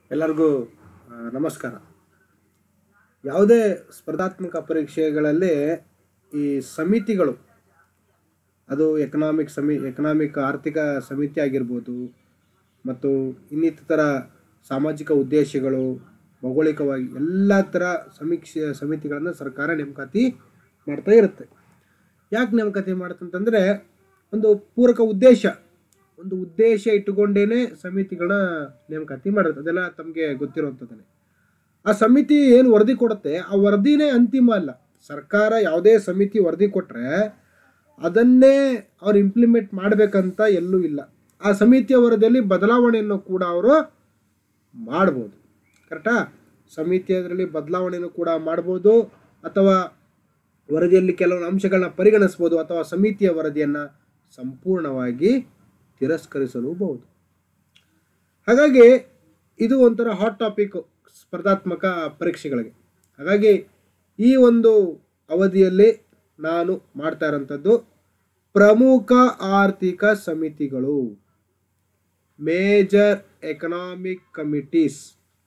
ಎಲ್ಲರಿಗೂ ಆ, ನಮಸ್ಕಾರ ಯಾವುದೇ ಸ್ಪರ್ಧಾತ್ಮಕ ಪರೀಕ್ಷೆಗಳಲ್ಲಿ ಈ ಸಮಿತಿಗಳು ಅದು ಎಕನಾಮಿಕ್ ಸಮಿ ಎಕನಾಮಿಕ್ ಆರ್ಥಿಕ ಸಮಿತಿ ಆಗಿರ್ಬೋದು ಮತ್ತು ಇನ್ನಿತರ ಸಾಮಾಜಿಕ ಉದ್ದೇಶಗಳು ಭೌಗೋಳಿಕವಾಗಿ ಎಲ್ಲ ಥರ ಸಮೀಕ್ಷೆ ಸಮಿತಿಗಳನ್ನು ಸರ್ಕಾರ ನೇಮಕಾತಿ ಮಾಡ್ತಾ ಇರುತ್ತೆ ಯಾಕೆ ನೇಮಕಾತಿ ಮಾಡುತ್ತಂತಂದರೆ ಒಂದು ಪೂರಕ ಉದ್ದೇಶ ಒಂದು ಉದ್ದೇಶ ಇಟ್ಟುಕೊಂಡೇನೆ ಸಮಿತಿಗಳನ್ನ ನೇಮಕಾತಿ ಮಾಡಿರುತ್ತೆ ಅದೆಲ್ಲ ತಮಗೆ ಗೊತ್ತಿರುವಂಥದ್ದೇ ಆ ಸಮಿತಿ ಏನು ವರದಿ ಕೊಡುತ್ತೆ ಆ ವರದಿನೇ ಅಂತಿಮ ಅಲ್ಲ ಸರ್ಕಾರ ಯಾವುದೇ ಸಮಿತಿ ವರದಿ ಕೊಟ್ಟರೆ ಅದನ್ನೇ ಅವ್ರು ಇಂಪ್ಲಿಮೆಂಟ್ ಮಾಡಬೇಕಂತ ಎಲ್ಲೂ ಇಲ್ಲ ಆ ಸಮಿತಿಯ ವರದಿಯಲ್ಲಿ ಬದಲಾವಣೆಯನ್ನು ಕೂಡ ಅವರು ಮಾಡ್ಬೋದು ಕರೆಕ್ಟಾ ಸಮಿತಿ ಅದರಲ್ಲಿ ಬದಲಾವಣೆಯನ್ನು ಕೂಡ ಮಾಡ್ಬೋದು ಅಥವಾ ವರದಿಯಲ್ಲಿ ಕೆಲವೊಂದು ಅಂಶಗಳನ್ನ ಪರಿಗಣಿಸ್ಬೋದು ಅಥವಾ ಸಮಿತಿಯ ವರದಿಯನ್ನು ಸಂಪೂರ್ಣವಾಗಿ ತಿರಸ್ಕರಿಸಲೂಬಹುದು ಹಾಗಾಗಿ ಇದು ಒಂಥರ ಹಾಟ್ ಟಾಪಿಕ್ ಸ್ಪರ್ಧಾತ್ಮಕ ಪರೀಕ್ಷೆಗಳಿಗೆ ಹಾಗಾಗಿ ಈ ಒಂದು ಅವಧಿಯಲ್ಲಿ ನಾನು ಮಾಡ್ತಾ ಇರೋಂಥದ್ದು ಪ್ರಮುಖ ಆರ್ಥಿಕ ಸಮಿತಿಗಳು ಮೇಜರ್ ಎಕನಾಮಿಕ್ ಕಮಿಟೀಸ್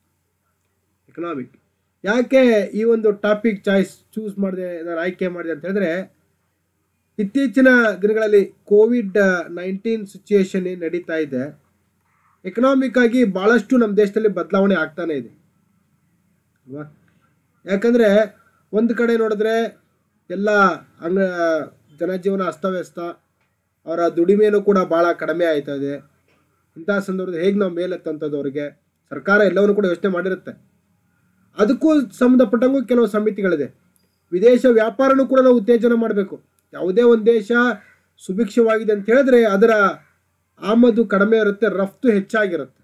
ಎಕನಾಮಿಕ್ ಯಾಕೆ ಈ ಒಂದು ಟಾಪಿಕ್ ಚಾಯ್ಸ್ ಚೂಸ್ ಮಾಡಿದೆ ನಾನು ಆಯ್ಕೆ ಮಾಡಿದೆ ಅಂತ ಹೇಳಿದ್ರೆ ಇತ್ತೀಚಿನ ದಿನಗಳಲ್ಲಿ ಕೋವಿಡ್ ನೈನ್ಟೀನ್ ಸಿಚುಯೇಷನ್ ಏನು ನಡೀತಾ ಇದೆ ಎಕನಾಮಿಕ್ ಆಗಿ ಭಾಳಷ್ಟು ನಮ್ಮ ದೇಶದಲ್ಲಿ ಬದಲಾವಣೆ ಆಗ್ತಾನೆ ಇದೆ ಅಲ್ವಾ ಯಾಕಂದರೆ ಒಂದು ಕಡೆ ನೋಡಿದ್ರೆ ಎಲ್ಲ ಅಂಗ ಜನಜೀವನ ಅಸ್ತವ್ಯಸ್ತ ಅವರ ದುಡಿಮೆನೂ ಕೂಡ ಭಾಳ ಕಡಿಮೆ ಆಯ್ತಾ ಇದೆ ಇಂತಹ ಸಂದರ್ಭದಲ್ಲಿ ಹೇಗೆ ನಾವು ಮೇಲೆತ್ತಂಥದ್ದು ಅವರಿಗೆ ಸರ್ಕಾರ ಎಲ್ಲವನ್ನು ಕೂಡ ಯೋಚನೆ ಮಾಡಿರುತ್ತೆ ಅದಕ್ಕೂ ಸಂಬಂಧಪಟ್ಟಂಗೂ ಕೆಲವು ಸಮಿತಿಗಳಿದೆ ವಿದೇಶ ವ್ಯಾಪಾರನೂ ಕೂಡ ನಾವು ಉತ್ತೇಜನ ಮಾಡಬೇಕು ಯಾವುದೇ ಒಂದು ದೇಶ ಸುಭಿಕ್ಷವಾಗಿದೆ ಅಂತ ಹೇಳಿದ್ರೆ ಅದರ ಆಮದು ಕಡಿಮೆ ಇರುತ್ತೆ ರಫ್ತು ಹೆಚ್ಚಾಗಿರುತ್ತೆ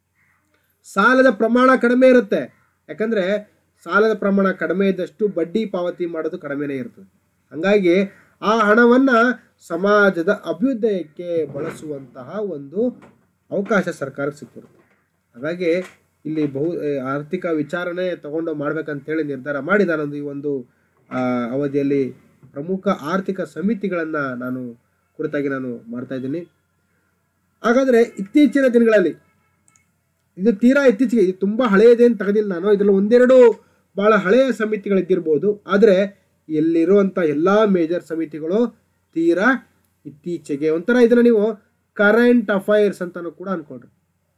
ಸಾಲದ ಪ್ರಮಾಣ ಕಡಿಮೆ ಇರುತ್ತೆ ಯಾಕಂದರೆ ಸಾಲದ ಪ್ರಮಾಣ ಕಡಿಮೆ ಇದ್ದಷ್ಟು ಬಡ್ಡಿ ಪಾವತಿ ಮಾಡೋದು ಕಡಿಮೆನೇ ಇರ್ತದೆ ಹಾಗಾಗಿ ಆ ಹಣವನ್ನು ಸಮಾಜದ ಅಭ್ಯುದಯಕ್ಕೆ ಬಳಸುವಂತಹ ಒಂದು ಅವಕಾಶ ಸರ್ಕಾರಕ್ಕೆ ಸಿಕ್ಕಿರುತ್ತೆ ಹಾಗಾಗಿ ಇಲ್ಲಿ ಬಹು ಆ, ಆರ್ಥಿಕ ವಿಚಾರಣೆ ತಗೊಂಡು ಮಾಡ್ಬೇಕಂತೇಳಿ ನಿರ್ಧಾರ ಮಾಡಿ ನಾನೊಂದು ಈ ಒಂದು ಆ, ಅವಧಿಯಲ್ಲಿ ಪ್ರಮುಖ ಆರ್ಥಿಕ ಸಮಿತಿಗಳನ್ನು ನಾನು ಕುರಿತಾಗಿ ನಾನು ಮಾಡ್ತಾ ಇದ್ದೀನಿ ಹಾಗಾದರೆ ಇತ್ತೀಚಿನ ದಿನಗಳಲ್ಲಿ ಇದು ತೀರಾ ಇತ್ತೀಚೆಗೆ ಇದು ತುಂಬ ಹಳೆಯದೇನು ತೆಗೆದಿಲ್ಲ ನಾನು ಇದರಲ್ಲಿ ಒಂದೆರಡು ಭಾಳ ಹಳೆಯ ಸಮಿತಿಗಳಿದ್ದಿರ್ಬೋದು ಆದರೆ ಎಲ್ಲಿರುವಂಥ ಎಲ್ಲ ಮೇಜರ್ ಸಮಿತಿಗಳು ತೀರಾ ಇತ್ತೀಚೆಗೆ ಒಂಥರ ಇದನ್ನು ನೀವು ಕರೆಂಟ್ ಅಫೈರ್ಸ್ ಅಂತಾನು ಕೂಡ ಅನ್ಕೊಳ್ರಿ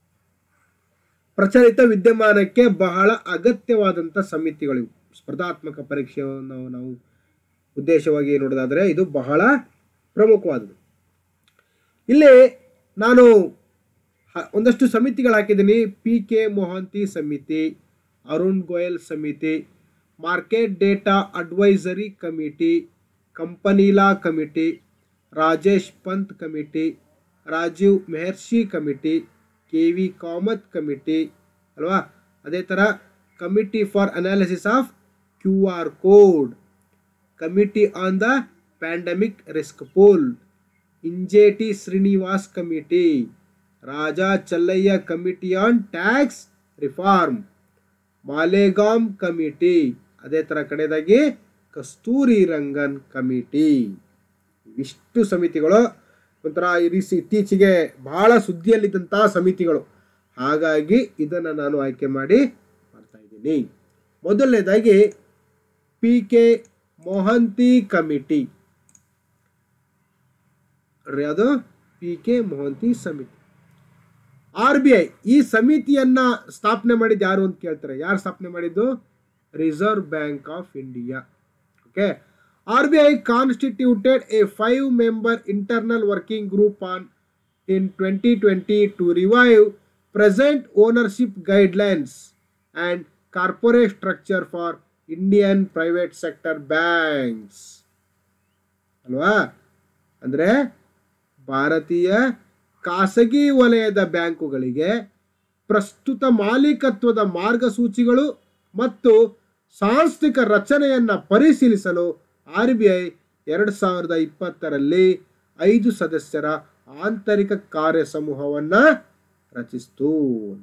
ಪ್ರಚಲಿತ ವಿದ್ಯಮಾನಕ್ಕೆ ಬಹಳ ಅಗತ್ಯವಾದಂಥ ಸಮಿತಿಗಳಿವು ಸ್ಪರ್ಧಾತ್ಮಕ ಪರೀಕ್ಷೆಯನ್ನು ನಾವು ಉದ್ದೇಶವಾಗಿ ನೋಡೋದಾದರೆ ಇದು ಬಹಳ ಪ್ರಮುಖವಾದದ್ದು ಇಲ್ಲಿ ನಾನು ಹ- ಒಂದಷ್ಟು ಸಮಿತಿಗಳು ಹಾಕಿದ್ದೀನಿ ಪಿ ಕೆ ಮೊಹಾಂತಿ ಸಮಿತಿ ಅರುಣ್ ಗೋಯಲ್ ಸಮಿತಿ ಮಾರ್ಕೆಟ್ ಡೇಟಾ ಅಡ್ವೈಸರಿ ಕಮಿಟಿ ಕಂಪನಿಲಾ committee Rajesh Pant committee Rajiv Mehrishi committee K V Kamath committee ಅಲ್ವಾ ಅದೇ ಥರ committee for analysis of Q R code committee on the pandemic risk pool Injeti Srinivas committee Raja Chelliah committee on tax reform Malegam committee ಅದೇ ಥರ ಕಡೆದಾಗಿ ಕಸ್ತೂರಿ Rangan committee ಇಷ್ಟು ಸಮಿತಿಗಳು ಒಂಥರ ಈ ರೀತಿ ಇತ್ತೀಚೆಗೆ ಬಹಳ ಸುದ್ದಿಯಲ್ಲಿದ್ದಂತಹ ಸಮಿತಿಗಳು ಹಾಗಾಗಿ ಇದನ್ನು ನಾನು ಆಯ್ಕೆ ಮಾಡಿ ಮಾಡ್ತಾ ಇದ್ದೀನಿ ಮೊದಲನೇದಾಗಿ ಪಿ ಕೆ ಮೊಹಂತಿ ಕಮಿಟಿ ನೋಡ್ರಿ ಅದು ಪಿ ಕೆ ಮೊಹಂತಿ ಸಮಿತಿ ಆರ್ ಬಿ ಐ ಈ ಸಮಿತಿಯನ್ನ ಸ್ಥಾಪನೆ ಮಾಡಿದ್ದು ಯಾರು ಅಂತ ಕೇಳ್ತಾರೆ ಯಾರು ಸ್ಥಾಪನೆ ಮಾಡಿದ್ದು Reserve Bank of India okay R B I constituted a five member internal working group on in twenty twenty to revive present ownership guidelines and corporate structure for Indian private sector banks ಅಲ್ವಾ ಅಂದರೆ ಭಾರತೀಯ ಖಾಸಗಿ ವಲಯದ ಬ್ಯಾಂಕುಗಳಿಗೆ ಪ್ರಸ್ತುತ ಮಾಲೀಕತ್ವದ ಮಾರ್ಗಸೂಚಿಗಳು ಮತ್ತು ಸಾಂಸ್ಥಿಕ ರಚನೆಯನ್ನು ಪರಿಶೀಲಿಸಲು ಆರ್ ಬಿ ಐ ಎರಡು ಸಾವಿರದ ಇಪ್ಪತ್ತರಲ್ಲಿ ಐದು ಸದಸ್ಯರ ಆಂತರಿಕ ಕಾರ್ಯ ಸಮೂಹವನ್ನು ರಚಿಸಿತು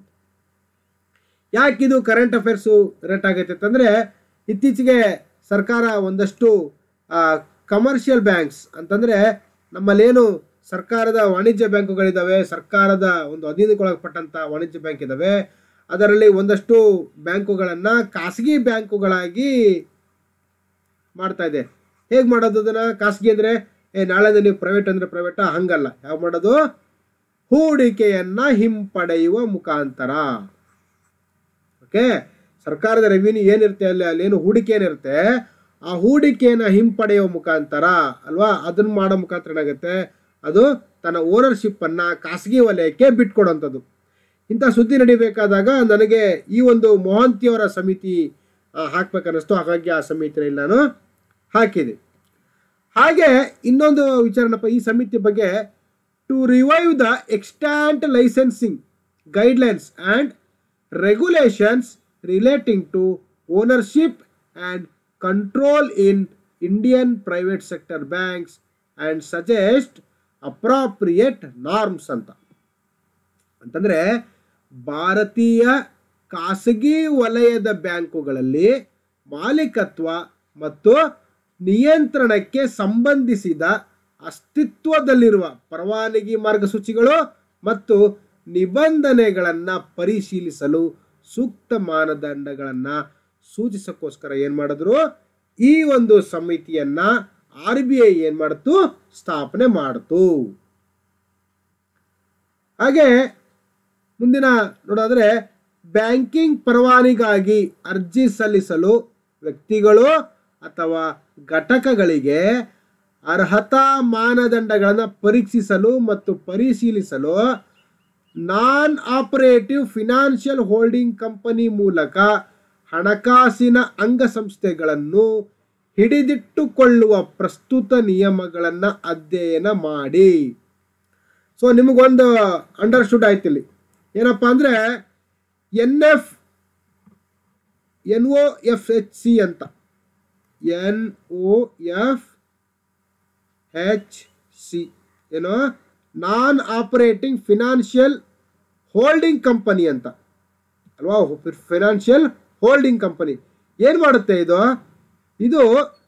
ಯಾಕಿದು ಕರೆಂಟ್ ಅಫೇರ್ಸು ರೇಟ್ ಆಗೈತೆ ಅಂತಂದರೆ ಇತ್ತೀಚೆಗೆ ಸರ್ಕಾರ ಒಂದಷ್ಟು ಕಮರ್ಷಿಯಲ್ ಬ್ಯಾಂಕ್ಸ್ ಅಂತಂದರೆ ನಮ್ಮಲ್ಲೇನು ಸರ್ಕಾರದ ವಾಣಿಜ್ಯ ಬ್ಯಾಂಕುಗಳಿದ್ದಾವೆ ಸರ್ಕಾರದ ಒಂದು ಅಧೀನಕ್ಕೊಳಪಟ್ಟಂಥ ವಾಣಿಜ್ಯ ಬ್ಯಾಂಕ್ ಇದ್ದಾವೆ ಅದರಲ್ಲಿ ಒಂದಷ್ಟು ಬ್ಯಾಂಕುಗಳನ್ನು ಖಾಸಗಿ ಬ್ಯಾಂಕುಗಳಾಗಿ ಮಾಡ್ತಾ ಇದೆ ಹೇಗೆ ಮಾಡೋದು ಅದನ್ನು ಖಾಸಗಿ ಅಂದರೆ ಏ ನಾಳೆ ನೀವು ಪ್ರೈವೇಟ್ ಅಂದರೆ ಪ್ರೈವೇಟಾ ಹಂಗಲ್ಲ ಯಾವ ಮಾಡೋದು ಹೂಡಿಕೆಯನ್ನು ಹಿಂಪಡೆಯುವ ಮುಖಾಂತರ ಓಕೆ ಸರ್ಕಾರದ ರೆವಿನ್ಯೂ ಏನಿರುತ್ತೆ ಅಲ್ಲಿ ಅಲ್ಲೇನು ಹೂಡಿಕೆ ಏನಿರುತ್ತೆ ಆ ಹೂಡಿಕೆಯನ್ನು ಹಿಂಪಡೆಯುವ ಮುಖಾಂತರ ಅಲ್ವಾ ಅದನ್ನ ಮಾಡೋ ಮುಖಾಂತರ ಏನಾಗುತ್ತೆ ಅದು ತನ್ನ ಓನರ್ಶಿಪ್ಪನ್ನು ಖಾಸಗಿ ವಲಯಕ್ಕೆ ಬಿಟ್ಕೊಡೋಂಥದ್ದು ಇಂಥ ಸುದ್ದಿ ನಡಿಬೇಕಾದಾಗ ನನಗೆ ಈ ಒಂದು ಮೊಹಂತಿಯವರ ಸಮಿತಿ ಆ, ಹಾಕ್ಬೇಕನ್ನಿಸ್ತು ಹಾಗಾಗಿ ಆ ಸಮಿತಿನಲ್ಲಿ ನಾನು ಹಾಕಿದೆ ಹಾಗೆ ಇನ್ನೊಂದು ವಿಚಾರನಪ್ಪ ಈ ಸಮಿತಿ ಬಗ್ಗೆ to revive the extant licensing guidelines and regulations relating to ownership and control in Indian private sector banks and suggest appropriate norms ಅಂತ ಅಂತಂದರೆ ಭಾರತೀಯ ಖಾಸಗಿ ವಲಯದ ಬ್ಯಾಂಕುಗಳಲ್ಲಿ ಮಾಲೀಕತ್ವ ಮತ್ತು ನಿಯಂತ್ರಣಕ್ಕೆ ಸಂಬಂಧಿಸಿದ ಅಸ್ತಿತ್ವದಲ್ಲಿರುವ ಪರವಾನಗಿ ಮಾರ್ಗಸೂಚಿಗಳು ಮತ್ತು ನಿಬಂಧನೆಗಳನ್ನು ಪರಿಶೀಲಿಸಲು ಸೂಕ್ತ ಮಾನದಂಡಗಳನ್ನು ಸೂಚಿಸೋಕ್ಕೋಸ್ಕರ ಏನು ಮಾಡಿದ್ರು ಈ ಒಂದು ಸಮಿತಿಯನ್ನ ಆರ್ ಬಿ ಐ ಏನು ಮಾಡ್ತು ಸ್ಥಾಪನೆ ಮಾಡ್ತು ಹಾಗೆ ಮುಂದಿನ ನೋಡೋದ್ರೆ ಬ್ಯಾಂಕಿಂಗ್ ಪರವಾನಿಗಾಗಿ ಅರ್ಜಿ ಸಲ್ಲಿಸಲು ವ್ಯಕ್ತಿಗಳು ಅಥವಾ ಘಟಕಗಳಿಗೆ ಅರ್ಹತಾ ಮಾನದಂಡಗಳನ್ನು ಪರೀಕ್ಷಿಸಲು ಮತ್ತು ಪರಿಶೀಲಿಸಲು non operative financial holding company ಮೂಲಕ ಹಣಕಾಸಿನ ಅಂಗಸಂಸ್ಥೆಗಳನ್ನು ಹಿಡಿದಿಟ್ಟುಕೊಳ್ಳುವ ಪ್ರಸ್ತುತ ನಿಯಮಗಳನ್ನು ಅಧ್ಯಯನ ಮಾಡಿ ಸೊ ನಿಮಗೊಂದು ಅಂಡರ್ಸ್ಟುಡ್ ಆಯ್ತು ಇಲ್ಲಿ ಏನಪ್ಪ ಅಂದರೆ N F N O F H C ಅಂತ N O F H C ಏನು non operating financial holding company ಅಂತ ಅಲ್ವಾ ಫಿನಾನ್ಷಿಯಲ್ ಹೋಲ್ಡಿಂಗ್ ಕಂಪನಿ ಏನು ಮಾಡುತ್ತೆ ಇದು ಇದು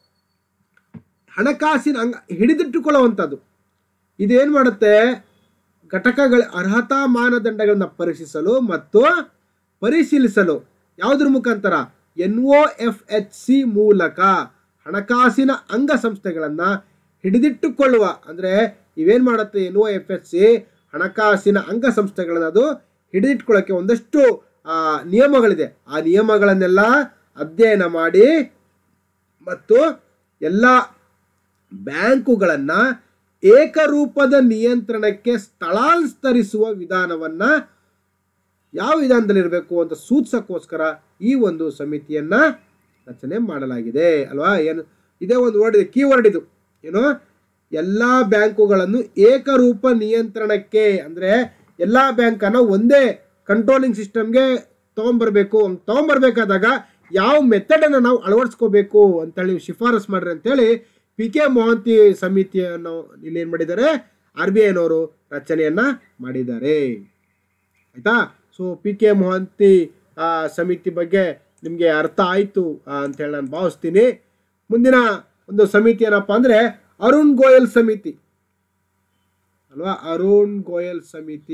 ಹಣಕಾಸಿನ ಅಂಗ ಹಿಡಿದಿಟ್ಟುಕೊಳ್ಳುವಂಥದ್ದು ಇದೇನು ಮಾಡುತ್ತೆ ಘಟಕಗಳ ಅರ್ಹತಾ ಮಾನದಂಡಗಳನ್ನು ಪರೀಕ್ಷಿಸಲು ಮತ್ತು ಪರಿಶೀಲಿಸಲು ಯಾವುದ್ರ ಮುಖಾಂತರ N O F H C ಮೂಲಕ ಹಣಕಾಸಿನ ಅಂಗಸಂಸ್ಥೆಗಳನ್ನು ಹಿಡಿದಿಟ್ಟುಕೊಳ್ಳುವ ಅಂದರೆ ಇವೇನು ಮಾಡುತ್ತೆ N O F H C ಹಣಕಾಸಿನ ಅಂಗಸಂಸ್ಥೆಗಳನ್ನು ಅದು ಹಿಡಿದಿಟ್ಕೊಳ್ಳೋಕ್ಕೆ ಒಂದಷ್ಟು ಆ, ನಿಯಮಗಳಿದೆ ಆ ನಿಯಮಗಳನ್ನೆಲ್ಲ ಅಧ್ಯಯನ ಮಾಡಿ ಮತ್ತು ಎಲ್ಲ ಬ್ಯಾಂಕುಗಳನ್ನು ಏಕರೂಪದ ನಿಯಂತ್ರಣಕ್ಕೆ ಸ್ಥಳಾಂತರಿಸುವ ವಿಧಾನವನ್ನು ಯಾವ ವಿಧಾನದಲ್ಲಿರಬೇಕು ಅಂತ ಸೂಚಿಸೋಕ್ಕೋಸ್ಕರ ಈ ಒಂದು ಸಮಿತಿಯನ್ನು ರಚನೆ ಮಾಡಲಾಗಿದೆ ಅಲ್ವಾ ಏನು ಇದೇ ಒಂದು ವರ್ಡ್ ಇದೆ ಕೀವರ್ಡ್ ಇದು ಏನು ಎಲ್ಲ ಬ್ಯಾಂಕುಗಳನ್ನು ಏಕರೂಪ ನಿಯಂತ್ರಣಕ್ಕೆ ಅಂದರೆ ಎಲ್ಲ ಬ್ಯಾಂಕನ್ನು ಒಂದೇ ಕಂಟ್ರೋಲಿಂಗ್ ಸಿಸ್ಟಮ್ಗೆ ತೊಗೊಂಬರ್ಬೇಕು ತೊಗೊಂಬರ್ಬೇಕಾದಾಗ ಯಾವ ಮೆಥಡನ್ನು ನಾವು ಅಳವಡಿಸ್ಕೋಬೇಕು ಅಂತೇಳಿ ಶಿಫಾರಸ್ ಮಾಡ್ರಿ ಅಂತೇಳಿ ಪಿ ಕೆ ಮೊಹಂತಿ ಸಮಿತಿಯನ್ನು ಇಲ್ಲಿ ಏನು ಮಾಡಿದ್ದಾರೆ ಆರ್ ಬಿ ಐನವರು ರಚನೆಯನ್ನು ಮಾಡಿದ್ದಾರೆ ಆಯಿತಾ ಸೊ ಪಿ ಕೆ ಮೊಹಂತಿ ಆ, ಸಮಿತಿ ಬಗ್ಗೆ ನಿಮಗೆ ಅರ್ಥ ಆಯಿತು ಅಂತೇಳಿ ನಾನು ಭಾವಿಸ್ತೀನಿ ಮುಂದಿನ ಒಂದು ಸಮಿತಿ ಏನಪ್ಪ ಅಂದರೆ ಅರುಣ್ ಗೋಯಲ್ ಸಮಿತಿ ಅಲ್ವಾ ಅರುಣ್ ಗೋಯಲ್ ಸಮಿತಿ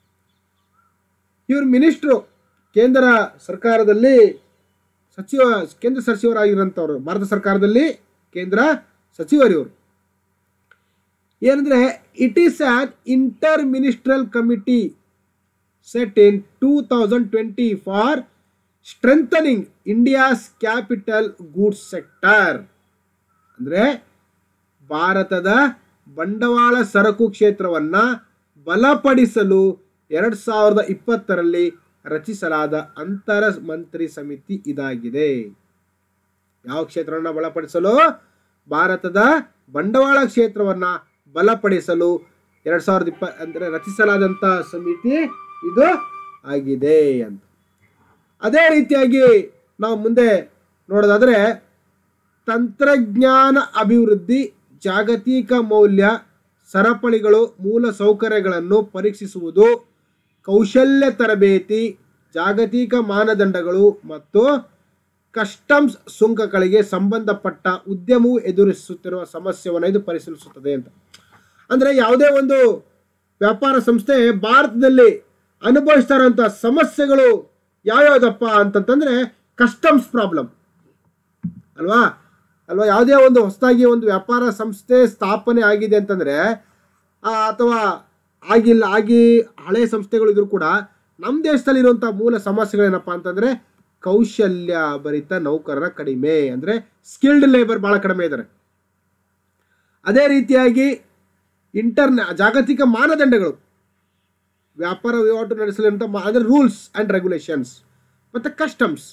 ಇವರು ಮಿನಿಸ್ಟ್ರು ಕೇಂದ್ರ ಸರ್ಕಾರದಲ್ಲಿ ಸಚಿವ ಕೇಂದ್ರ ಸಚಿವರಾಗಿರೋಂಥವ್ರು ಭಾರತ ಸರ್ಕಾರದಲ್ಲಿ ಕೇಂದ್ರ ಸಚಿವರು ಇವರು ಏನಂದರೆ it is an inter ministerial committee set in two thousand twenty for strengthening India's capital goods sector ಅಂದರೆ ಭಾರತದ ಬಂಡವಾಳ ಸರಕು ಕ್ಷೇತ್ರವನ್ನು ಬಲಪಡಿಸಲು ಎರಡು ಸಾವಿರದ ಇಪ್ಪತ್ತರಲ್ಲಿ ರಚಿಸಲಾದ ಅಂತರ ಮಂತ್ರಿ ಸಮಿತಿ ಇದಾಗಿದೆ ಯಾವ ಕ್ಷೇತ್ರವನ್ನು ಬಲಪಡಿಸಲು ಭಾರತದ ಬಂಡವಾಳ ಕ್ಷೇತ್ರವನ್ನು ಬಲಪಡಿಸಲು ಎರಡು ಸಾವಿರದ ಇಪ್ಪ ಅಂದರೆ ರಚಿಸಲಾದಂಥ ಸಮಿತಿ ಇದು ಆಗಿದೆ ಅಂತ ಅದೇ ರೀತಿಯಾಗಿ ನಾವು ಮುಂದೆ ನೋಡೋದಾದರೆ ತಂತ್ರಜ್ಞಾನ ಅಭಿವೃದ್ಧಿ ಜಾಗತಿಕ ಮೌಲ್ಯ ಸರಪಳಿಗಳು ಮೂಲ ಸೌಕರ್ಯಗಳನ್ನು ಪರೀಕ್ಷಿಸುವುದು ಕೌಶಲ್ಯ ತರಬೇತಿ ಜಾಗತಿಕ ಮಾನದಂಡಗಳು ಮತ್ತು ಕಸ್ಟಮ್ಸ್ ಸುಂಕಗಳಿಗೆ ಸಂಬಂಧಪಟ್ಟ ಉದ್ಯಮವು ಎದುರಿಸುತ್ತಿರುವ ಸಮಸ್ಯೆಯನ್ನು ಇದು ಪರಿಶೀಲಿಸುತ್ತದೆ ಅಂತ ಅಂದರೆ ಯಾವುದೇ ಒಂದು ವ್ಯಾಪಾರ ಸಂಸ್ಥೆ ಭಾರತದಲ್ಲಿ ಅನುಭವಿಸ್ತಾ ಇರುವಂಥ ಸಮಸ್ಯೆಗಳು ಯಾವ್ಯಾವುದಪ್ಪ ಅಂತಂತಂದ್ರೆ ಕಸ್ಟಮ್ಸ್ ಪ್ರಾಬ್ಲಮ್ ಅಲ್ವಾ ಅಲ್ವಾ ಯಾವುದೇ ಒಂದು ಹೊಸದಾಗಿ ಒಂದು ವ್ಯಾಪಾರ ಸಂಸ್ಥೆ ಸ್ಥಾಪನೆ ಆಗಿದೆ ಅಂತಂದರೆ ಅಥವಾ ಆಗಿಲ್ಲ ಆಗಿ ಹಳೆ ಸಂಸ್ಥೆಗಳಿದ್ರು ಕೂಡ ನಮ್ಮ ದೇಶದಲ್ಲಿ ಇರುವಂಥ ಮೂಲ ಸಮಸ್ಯೆಗಳೇನಪ್ಪ ಅಂತಂದರೆ ಕೌಶಲ್ಯ ಭರಿತ ನೌಕರರ ಕಡಿಮೆ ಅಂದರೆ ಸ್ಕಿಲ್ಡ್ ಲೇಬರ್ ಭಾಳ ಕಡಿಮೆ ಇದ್ದಾರೆ ಅದೇ ರೀತಿಯಾಗಿ ಇಂಟರ್ನ ಜಾಗತಿಕ ಮಾನದಂಡಗಳು ವ್ಯಾಪಾರ ವಹಿವಾಟು ನಡೆಸಲಿರುವಂಥ ಮಾ ಅಂದರೆ ರೂಲ್ಸ್ ಆ್ಯಂಡ್ ರೆಗ್ಯುಲೇಷನ್ಸ್ ಮತ್ತು ಕಸ್ಟಮ್ಸ್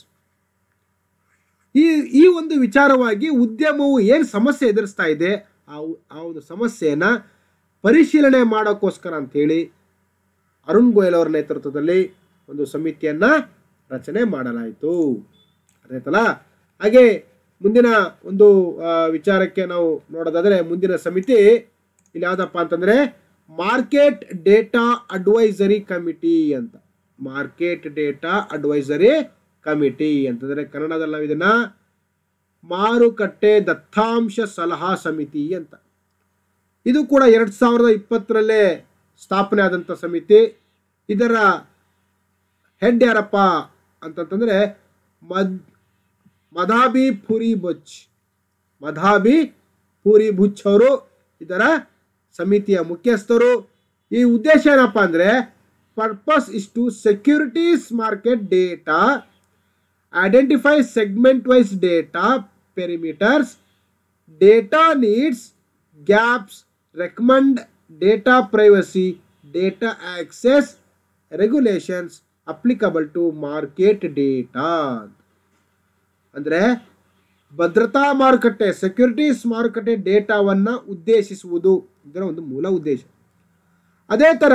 ಈ ಈ ಒಂದು ವಿಚಾರವಾಗಿ ಉದ್ಯಮವು ಏನು ಸಮಸ್ಯೆ ಎದುರಿಸ್ತಾ ಇದೆ ಆ ಆ ಒಂದು ಸಮಸ್ಯೆಯನ್ನು ಪರಿಶೀಲನೆ ಮಾಡೋಕ್ಕೋಸ್ಕರ ಅಂಥೇಳಿ ಅರುಣ್ ಗೋಯಲ್ ಅವರ ನೇತೃತ್ವದಲ್ಲಿ ಒಂದು ಸಮಿತಿಯನ್ನು ರಚನೆ ಮಾಡಲಾಯಿತು ಅದಾಯ್ತಲ್ಲ ಹಾಗೆ ಮುಂದಿನ ಒಂದು ಆ, ವಿಚಾರಕ್ಕೆ ನಾವು ನೋಡೋದಾದರೆ ಮುಂದಿನ ಸಮಿತಿ ಇಲ್ಲಿ ಯಾವುದಪ್ಪ ಅಂತಂದರೆ ಮಾರ್ಕೆಟ್ ಡೇಟಾ ಅಡ್ವೈಸರಿ ಕಮಿಟಿ ಅಂತ ಮಾರ್ಕೆಟ್ ಡೇಟಾ ಅಡ್ವೈಸರಿ ಕಮಿಟಿ ಅಂತಂದರೆ ಕನ್ನಡದಲ್ಲಿ ನಾವು ಇದನ್ನು ಮಾರುಕಟ್ಟೆ ದತ್ತಾಂಶ ಸಲಹಾ ಸಮಿತಿ ಅಂತ ಇದು ಕೂಡ ಎರಡು ಸಾವಿರದ ಇಪ್ಪತ್ತರಲ್ಲೇ ಸ್ಥಾಪನೆ ಆದಂಥ ಸಮಿತಿ ಇದರ ಹೆಡ್ ಯಾರಪ್ಪ ಅಂತಂತಂದರೆ ಮದ್ ಮಧಾಬಿ ಪುರಿ ಬುಚ್ ಮಧಾಬಿ ಪುರಿ ಬುಚ್ ಅವರು ಇದರ ಸಮಿತಿಯ ಮುಖ್ಯಸ್ಥರು ಈ ಉದ್ದೇಶ ಏನಪ್ಪ ಅಂದರೆ purpose is to securities market data identify segment wise data perimeters data needs gaps recommend data privacy data access regulations applicable to market data ಅಂದರೆ ಭದ್ರತಾ ಮಾರುಕಟ್ಟೆ ಸೆಕ್ಯೂರಿಟೀಸ್ ಮಾರುಕಟ್ಟೆ ಡೇಟಾವನ್ನು ಉದ್ದೇಶಿಸುವುದು ಇದರ ಒಂದು ಮೂಲ ಉದ್ದೇಶ ಅದೇ ಥರ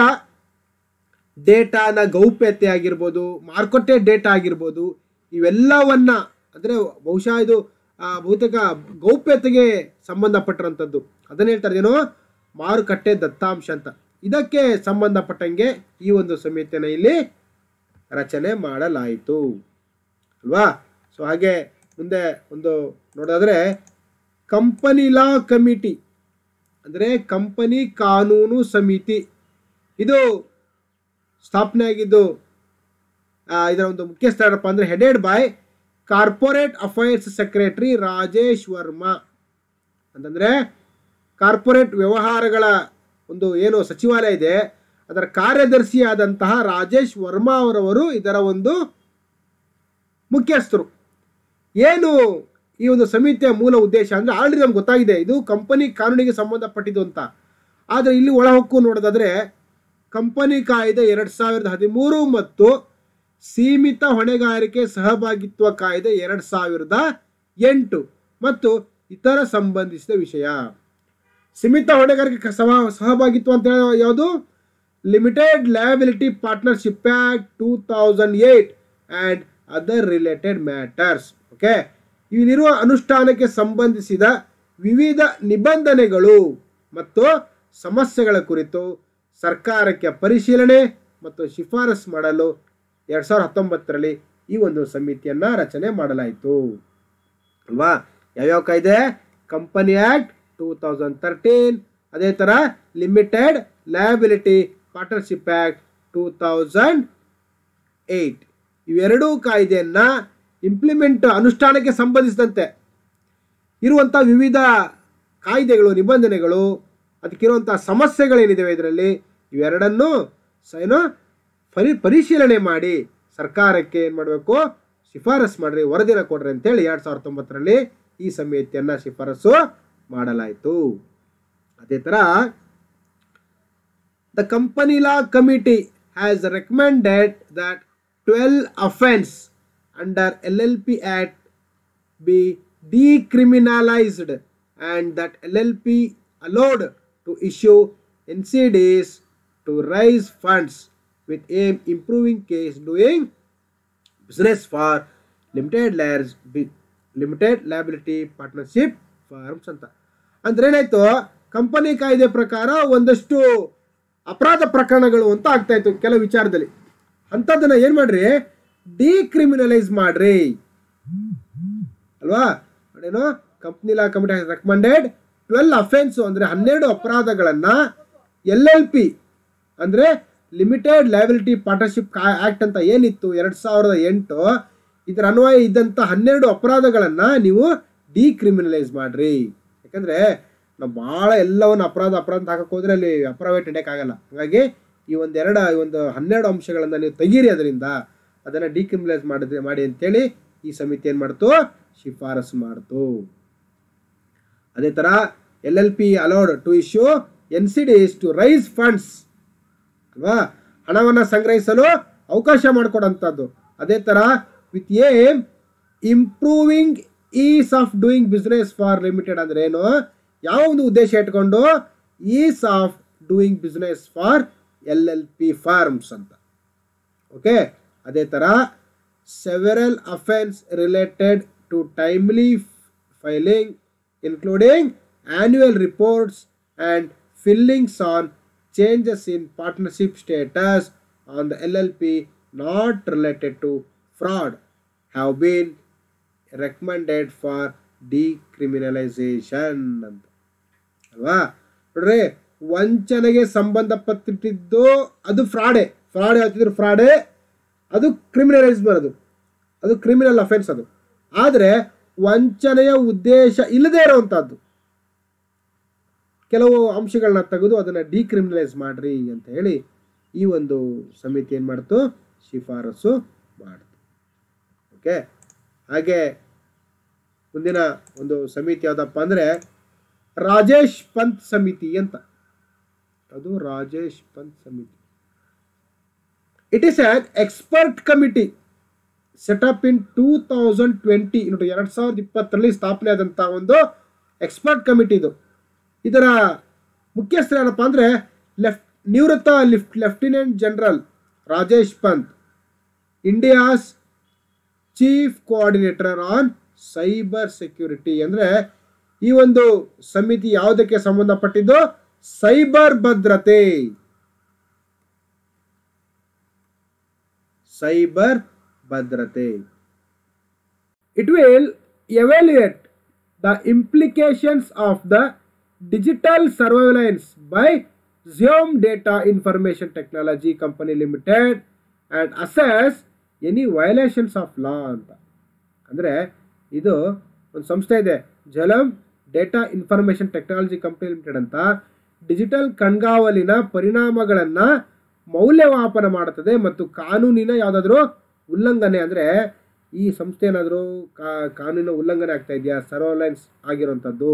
ಡೇಟಾನ ಗೌಪ್ಯತೆ ಆಗಿರ್ಬೋದು ಮಾರುಕಟ್ಟೆ ಡೇಟಾ ಆಗಿರ್ಬೋದು ಇವೆಲ್ಲವನ್ನ ಅಂದರೆ ಬಹುಶಃ ಇದು ಆ, ಬಹುತೇಕ ಗೌಪ್ಯತೆಗೆ ಸಂಬಂಧಪಟ್ಟಿರೋಂಥದ್ದು ಅದನ್ನ ಹೇಳ್ತಾರೆ ಏನೋ ಮಾರುಕಟ್ಟೆ ದತ್ತಾಂಶ ಅಂತ ಇದಕ್ಕೆ ಸಂಬಂಧಪಟ್ಟಂಗೆ ಈ ಒಂದು ಸಮಿತಿಯನ್ನು ಇಲ್ಲಿ ರಚನೆ ಮಾಡಲಾಯಿತು ಅಲ್ವಾ ಸೊ ಹಾಗೆ ಮುಂದೆ ಒಂದು ನೋಡೋದಾದ್ರೆ ಕಂಪನಿ ಲಾ ಕಮಿಟಿ ಅಂದರೆ ಕಂಪನಿ ಕಾನೂನು ಸಮಿತಿ ಇದು ಸ್ಥಾಪನೆ ಆಗಿದ್ದು ಆ, ಇದರ ಒಂದು ಮುಖ್ಯಸ್ಥ ಯಾರಪ್ಪ ಅಂದರೆ headed by corporate affairs secretary Rajesh Verma ಅಂತಂದರೆ ಕಾರ್ಪೊರೇಟ್ ವ್ಯವಹಾರಗಳ ಒಂದು ಏನು ಸಚಿವಾಲಯ ಇದೆ ಅದರ ಕಾರ್ಯದರ್ಶಿಯಾದಂತಹ ರಾಜೇಶ್ ವರ್ಮಾ ಅವರವರು ಇದರ ಒಂದು ಮುಖ್ಯಸ್ಥರು ಏನು ಈ ಒಂದು ಸಮಿತಿಯ ಮೂಲ ಉದ್ದೇಶ ಅಂದರೆ ಆಲ್ರೆಡಿ ನಮ್ಗೆ ಗೊತ್ತಾಗಿದೆ ಇದು ಕಂಪನಿ ಕಾನೂನಿಗೆ ಸಂಬಂಧಪಟ್ಟಿದ್ದು ಅಂತ ಆದರೆ ಇಲ್ಲಿ ಒಳಹೊಕ್ಕು ನೋಡೋದಾದರೆ ಕಂಪನಿ ಕಾಯ್ದೆ ಎರಡು ಸಾವಿರದ ಹದಿಮೂರು ಮತ್ತು ಸೀಮಿತ ಹೊಣೆಗಾರಿಕೆ ಸಹಭಾಗಿತ್ವ ಕಾಯ್ದೆ ಎರಡು ಸಾವಿರದ ಎಂಟು ಮತ್ತು ಇತರ ಸಂಬಂಧಿಸಿದ ವಿಷಯ ಸೀಮಿತ ಹೊಣೆಗಾರಿಕೆ ಕ- ಸಹ ಸಹಭಾಗಿತ್ವ ಅಂತ ಹೇಳೋ ಯಾವುದು limited liability partnership act two thousand eight and other related matters okay ಇಲ್ಲಿರುವ ಅನುಷ್ಠಾನಕ್ಕೆ ಸಂಬಂಧಿಸಿದ ವಿವಿಧ ನಿಬಂಧನೆಗಳು ಮತ್ತು ಸಮಸ್ಯೆಗಳ ಕುರಿತು ಸರ್ಕಾರಕ್ಕೆ ಪರಿಶೀಲನೆ ಮತ್ತು ಶಿಫಾರಸು ಮಾಡಲು ಎರಡು ಸಾವಿರದ ಹತ್ತೊಂಬತ್ತರಲ್ಲಿ ಈ ಒಂದು ಸಮಿತಿಯನ್ನು ರಚನೆ ಮಾಡಲಾಯಿತು ಅಲ್ವಾ ಯಾವ್ಯಾವ ಕಾಯ್ದೆ company act two thousand thirteen ಅದೇ ಥರ limited liability partnership act two thousand eight ಇವೆರಡೂ ಕಾಯ್ದೆಯನ್ನು ಇಂಪ್ಲಿಮೆಂಟ್ ಅನುಷ್ಠಾನಕ್ಕೆ ಸಂಬಂಧಿಸಿದಂತೆ ಇರುವಂಥ ವಿವಿಧ ಕಾಯ್ದೆಗಳು ನಿಬಂಧನೆಗಳು ಅದಕ್ಕಿರುವಂಥ ಸಮಸ್ಯೆಗಳೇನಿದ್ದಾವೆ ಇದರಲ್ಲಿ ಇವೆರಡನ್ನೂ ಸ ಏನು ಪರಿ ಪರಿಶೀಲನೆ ಮಾಡಿ ಸರ್ಕಾರಕ್ಕೆ ಏನು ಮಾಡಬೇಕು ಶಿಫಾರಸು ಮಾಡ್ರಿ ವರದಿನ ಕೊಡ್ರಿ ಅಂತೇಳಿ ಎರಡು ಸಾವಿರದ ತೊಂಬತ್ತರಲ್ಲಿ ಈ ಸಮಿತಿಯನ್ನು ಶಿಫಾರಸು ಮಾಡಲಾಯಿತು ಅದೇ ಥರ The company law committee has recommended that 12 offense under LLP Act be decriminalized and that LLP allowed to issue NCDs to raise funds with aim improving case doing business for limited layers limited liability partnership firms ಅಂತ ಅಂದ್ರೆ ಏನಾಯ್ತು company ಕಾಯ್ದೆ ಪ್ರಕಾರ ಒಂದಷ್ಟು ಅಪರಾಧ ಪ್ರಕರಣಗಳು ಅಂತ ಆಗ್ತಾ ಇತ್ತು ಕೆಲವು ವಿಚಾರದಲ್ಲಿ ಅಂಥದ್ದನ್ನ ಏನು ಮಾಡ್ರಿ ಡಿಕ್ರಿಮಿನಲೈಸ್ ಮಾಡ್ರಿ ಅಲ್ವಾ ನೋಡೇನು company law committee recommended twelve offence ಅಂದರೆ ಹನ್ನೆರಡು ಅಪರಾಧಗಳನ್ನು ಎಲ್ ಎಲ್ ಪಿ ಅಂದರೆ ಲಿಮಿಟೆಡ್ ಲಯಬಿಲಿಟಿ ಪಾರ್ಟ್ನರ್ಶಿಪ್ ಆ್ಯಕ್ಟ್ ಅಂತ ಏನಿತ್ತು ಎರಡು ಸಾವಿರದ ಎಂಟು ಇದರ ಅನ್ವಯ ಇದ್ದಂಥ ಹನ್ನೆರಡು ಅಪರಾಧಗಳನ್ನು ನೀವು ಡಿಕ್ರಿಮಿನಲೈಸ್ ಮಾಡಿರಿ ಯಾಕಂದರೆ ನಾವು ಭಾಳ ಎಲ್ಲವನ್ನು ಅಪರಾಧ ಅಪರಾಧ ಅಂತ ಹಾಕಕ್ಕೆ ಹೋದ್ರೆ ಅಲ್ಲಿ ಅಪರಾಧ ನಡೆಯೋಕ್ಕಾಗಲ್ಲ ಹಾಗಾಗಿ ಈ ಒಂದೆರಡು ಈ ಒಂದು ಹನ್ನೆರಡು ಅಂಶಗಳನ್ನು ನೀವು ತೆಗೀರಿ ಅದರಿಂದ ಅದನ್ನು ಡಿಕ್ರಿಮಿನಲೈಸ್ ಮಾಡಿದ್ರೆ ಮಾಡಿ ಅಂತೇಳಿ ಈ ಸಮಿತಿ ಏನು ಮಾಡ್ತು ಶಿಫಾರಸು ಮಾಡ್ತು ಅದೇ ಥರ L L P allowed to issue N C Ds to raise funds ಅಲ್ವಾ ಹಣವನ್ನು ಸಂಗ್ರಹಿಸಲು ಅವಕಾಶ ಮಾಡಿಕೊಡೋಂಥದ್ದು ಅದೇ ಥರ with aim improving ease of doing business for limited ಅಂದ್ರೆ ಏನು ಯಾವ ಒಂದು ಉದ್ದೇಶ ಇಟ್ಕೊಂಡು ease of doing business for L L P firms ಅಂತ ಓಕೆ ಅದೇ ಥರ several offence related to timely filing including annual reports and filings on changes in partnership status on the L L P not related to fraud have been recommended for decriminalisation ಅಂತ ಅಲ್ವಾ ನೋಡ್ರಿ ವಂಚನೆಗೆ ಸಂಬಂಧಪಟ್ಟಿದ್ದು ಅದು ಫ್ರಾಡೆ fraud ಹೇಳ್ತಿದ್ರು ಫ್ರಾಡೆ ಅದು criminalise ಬರೋದು ಅದು ಕ್ರಿಮಿನಲ್ ಅಫೆನ್ಸ್ ಅದು ಆದರೆ ವಂಚನೆಯ ಉದ್ದೇಶ ಇಲ್ಲದೇ ಇರೋವಂಥದ್ದು ಕೆಲವು ಅಂಶಗಳನ್ನ ತೆಗೆದು ಅದನ್ನು ಡಿಕ್ರಿಮಿನಲೈಸ್ ಮಾಡ್ರಿ ಅಂತ ಹೇಳಿ ಈ ಒಂದು ಸಮಿತಿ ಏನು ಮಾಡ್ತು ಶಿಫಾರಸು ಮಾಡ್ತು ಓಕೆ ಹಾಗೆ ಮುಂದಿನ ಒಂದು ಸಮಿತಿ ಯಾವುದಪ್ಪ ಅಂದರೆ ರಾಜೇಶ್ ಪಂತ್ ಸಮಿತಿ ಅಂತ ಅದು ರಾಜೇಶ್ ಪಂತ್ ಸಮಿತಿ it is an expert committee set up in two thousand twenty ನೋಡಿ ಎರಡು ಸಾವಿರದ ಇಪ್ಪತ್ತರಲ್ಲಿ ಸ್ಥಾಪನೆ ಆದಂಥ ಒಂದು ಎಕ್ಸ್ಪರ್ಟ್ ಕಮಿಟಿ ಇದು ಇದರ ಮುಖ್ಯಸ್ಥರು ಏನಪ್ಪ ಅಂದರೆ ಲೆಫ್ಟ್ ನಿವೃತ್ತ lift lieutenant general Rajesh Pant India's chief coordinator on cyber security ಅಂದರೆ ಈ ಒಂದು ಸಮಿತಿ ಯಾವುದಕ್ಕೆ ಸಂಬಂಧಪಟ್ಟಿದ್ದು ಸೈಬರ್ ಭದ್ರತೆ ಸೈಬರ್ ಭದ್ರತೆ it will evaluate the implications of the digital surveillance by ಝಿಯೋಮ್ data information technology company limited and assess any violations of law ಅಂತ ಅಂದರೆ ಇದು ಒಂದು ಸಂಸ್ಥೆ ಇದೆ ಜಲಂ data information technology company limited ಅಂತ ಡಿಜಿಟಲ್ ಕಣ್ಗಾವಲಿನ ಪರಿಣಾಮಗಳನ್ನು ಮೌಲ್ಯಮಾಪನ ಮಾಡುತ್ತದೆ ಮತ್ತು ಕಾನೂನಿನ ಯಾವುದಾದ್ರೂ ಉಲ್ಲಂಘನೆ ಅಂದರೆ ಈ ಸಂಸ್ಥೆ ಏನಾದರೂ ಕಾನೂನಿನ ಉಲ್ಲಂಘನೆ ಆಗ್ತಾ ಇದೆಯಾ ಸರ್ವಲೆನ್ಸ್ ಆಗಿರೋಂಥದ್ದು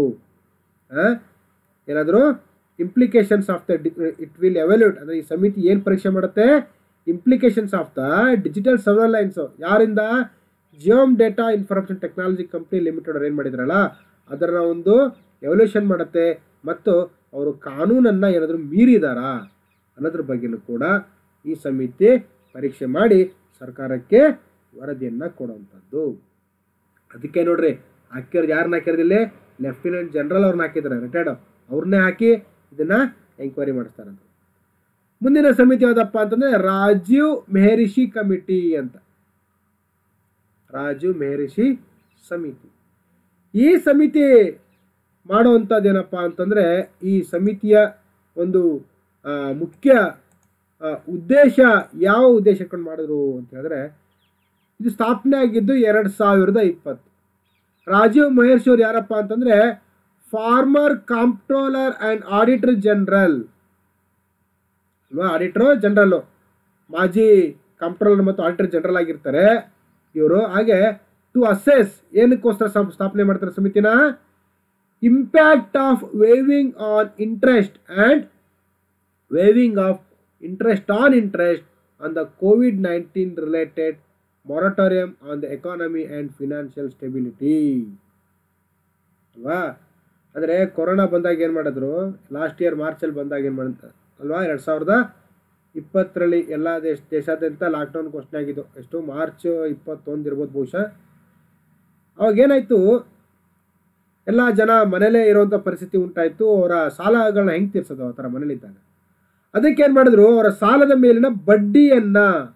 ಏನಾದರೂ implications of the it will evaluate ಅಂದರೆ ಈ ಸಮಿತಿ ಏನು ಪರೀಕ್ಷೆ ಮಾಡುತ್ತೆ implications of the digital surveillance ಯಾರಿಂದ ಜಿಯೋಮ್ data information technology company limited ಅವ್ರು ಏನು ಮಾಡಿದ್ರಲ್ಲ ಅದರ ಒಂದು ಎವಲ್ಯೂಷನ್ ಮಾಡುತ್ತೆ ಮತ್ತು ಅವರು ಕಾನೂನನ್ನು ಏನಾದರೂ ಮೀರಿದಾರಾ ಅನ್ನೋದ್ರ ಬಗ್ಗೆನೂ ಕೂಡ ಈ ಸಮಿತಿ ಪರೀಕ್ಷೆ ಮಾಡಿ ಸರ್ಕಾರಕ್ಕೆ ವರದಿಯನ್ನು ಕೊಡುವಂಥದ್ದು ಅದಕ್ಕೆ ನೋಡ್ರಿ ಹಾಕಿರೋದು ಯಾರನ್ನ ಹಾಕಿರೋದಿಲ್ಲ ಲೆಫ್ಟಿನೆಂಟ್ ಜನರಲ್ ಅವ್ರನ್ನ ಹಾಕಿದ್ದಾರೆ ರಿಟೈರ್ಡ್ ಅವ್ರನ್ನೇ ಹಾಕಿ ಇದನ್ನು ಎಂಕ್ವೈರಿ ಮಾಡಿಸ್ತಾರಂತ ಮುಂದಿನ ಸಮಿತಿ ಯಾವುದಪ್ಪ ಅಂತಂದರೆ ರಾಜೀವ್ ಮೆಹರಿಷಿ ಕಮಿಟಿ ಅಂತ ರಾಜೀವ್ ಮೆಹರಿಷಿ ಸಮಿತಿ ಈ ಸಮಿತಿ ಮಾಡುವಂಥದ್ದು ಏನಪ್ಪ ಅಂತಂದರೆ ಈ ಸಮಿತಿಯ ಒಂದು ಆ, ಮುಖ್ಯ ಆ, ಉದ್ದೇಶ ಯಾವ ಉದ್ದೇಶ ಇಟ್ಕೊಂಡು ಮಾಡಿದ್ರು ಅಂತ ಹೇಳಿದ್ರೆ ಇದು ಸ್ಥಾಪನೆ ಆಗಿದ್ದು ಎರಡು ಸಾವಿರದ ಇಪ್ಪತ್ತು ರಾಜೀವ್ ಮಹೇಶ್ ಅವ್ರು ಯಾರಪ್ಪ ಅಂತಂದರೆ former comptroller and auditor general ಅಲ್ವಾ ಆಡಿಟ್ರು ಜನರಲ್ಲು ಮಾಜಿ ಕಾಂಪ್ಟ್ರೋಲರ್ ಮತ್ತು ಆಡಿಟರ್ ಜನರಲ್ ಆಗಿರ್ತಾರೆ ಇವರು ಹಾಗೆ ಟು ಅಸೆಸ್ ಏನಕ್ಕೋಸ್ಕರ ಸಂ- ಸ್ಥಾಪನೆ ಮಾಡ್ತಾರೆ ಸಮಿತಿನ impact of waiving on interest and waiving of interest on interest on the Covid nineteen related moratorium on the economy and financial stability ಅಲ್ವಾ ಅಂದರೆ ಕೊರೋನಾ ಬಂದಾಗ ಏನು ಮಾಡಿದ್ರು ಲಾಸ್ಟ್ ಇಯರ್ ಮಾರ್ಚಲ್ಲಿ ಬಂದಾಗ ಏನು ಮಾಡಿದ ಅಲ್ವಾ ಎರಡು ಸಾವಿರದ ಇಪ್ಪತ್ತರಲ್ಲಿ ಎಲ್ಲ ದೇಶ ದೇಶಾದ್ಯಂತ ಲಾಕ್ಡೌನ್ ಘೋಷಣೆ ಆಗಿದ್ದು ಎಷ್ಟು ಮಾರ್ಚ್ ಇಪ್ಪತ್ತೊಂದು ಇರ್ಬೋದು ಬಹುಶಃ ಅವಾಗ ಏನಾಯಿತು ಎಲ್ಲ ಜನ ಮನೇಲೇ ಇರುವಂಥ ಪರಿಸ್ಥಿತಿ ಉಂಟಾಯಿತು ಅವರ ಸಾಲಗಳನ್ನ ಹೆಂಗೆ ತೀರ್ಸೋದು ಆ ಥರ ಮನೇಲಿದ್ದಾಗ ಅದಕ್ಕೆ ಏನು ಮಾಡಿದ್ರು ಅವರ ಸಾಲದ ಮೇಲಿನ ಬಡ್ಡಿಯನ್ನ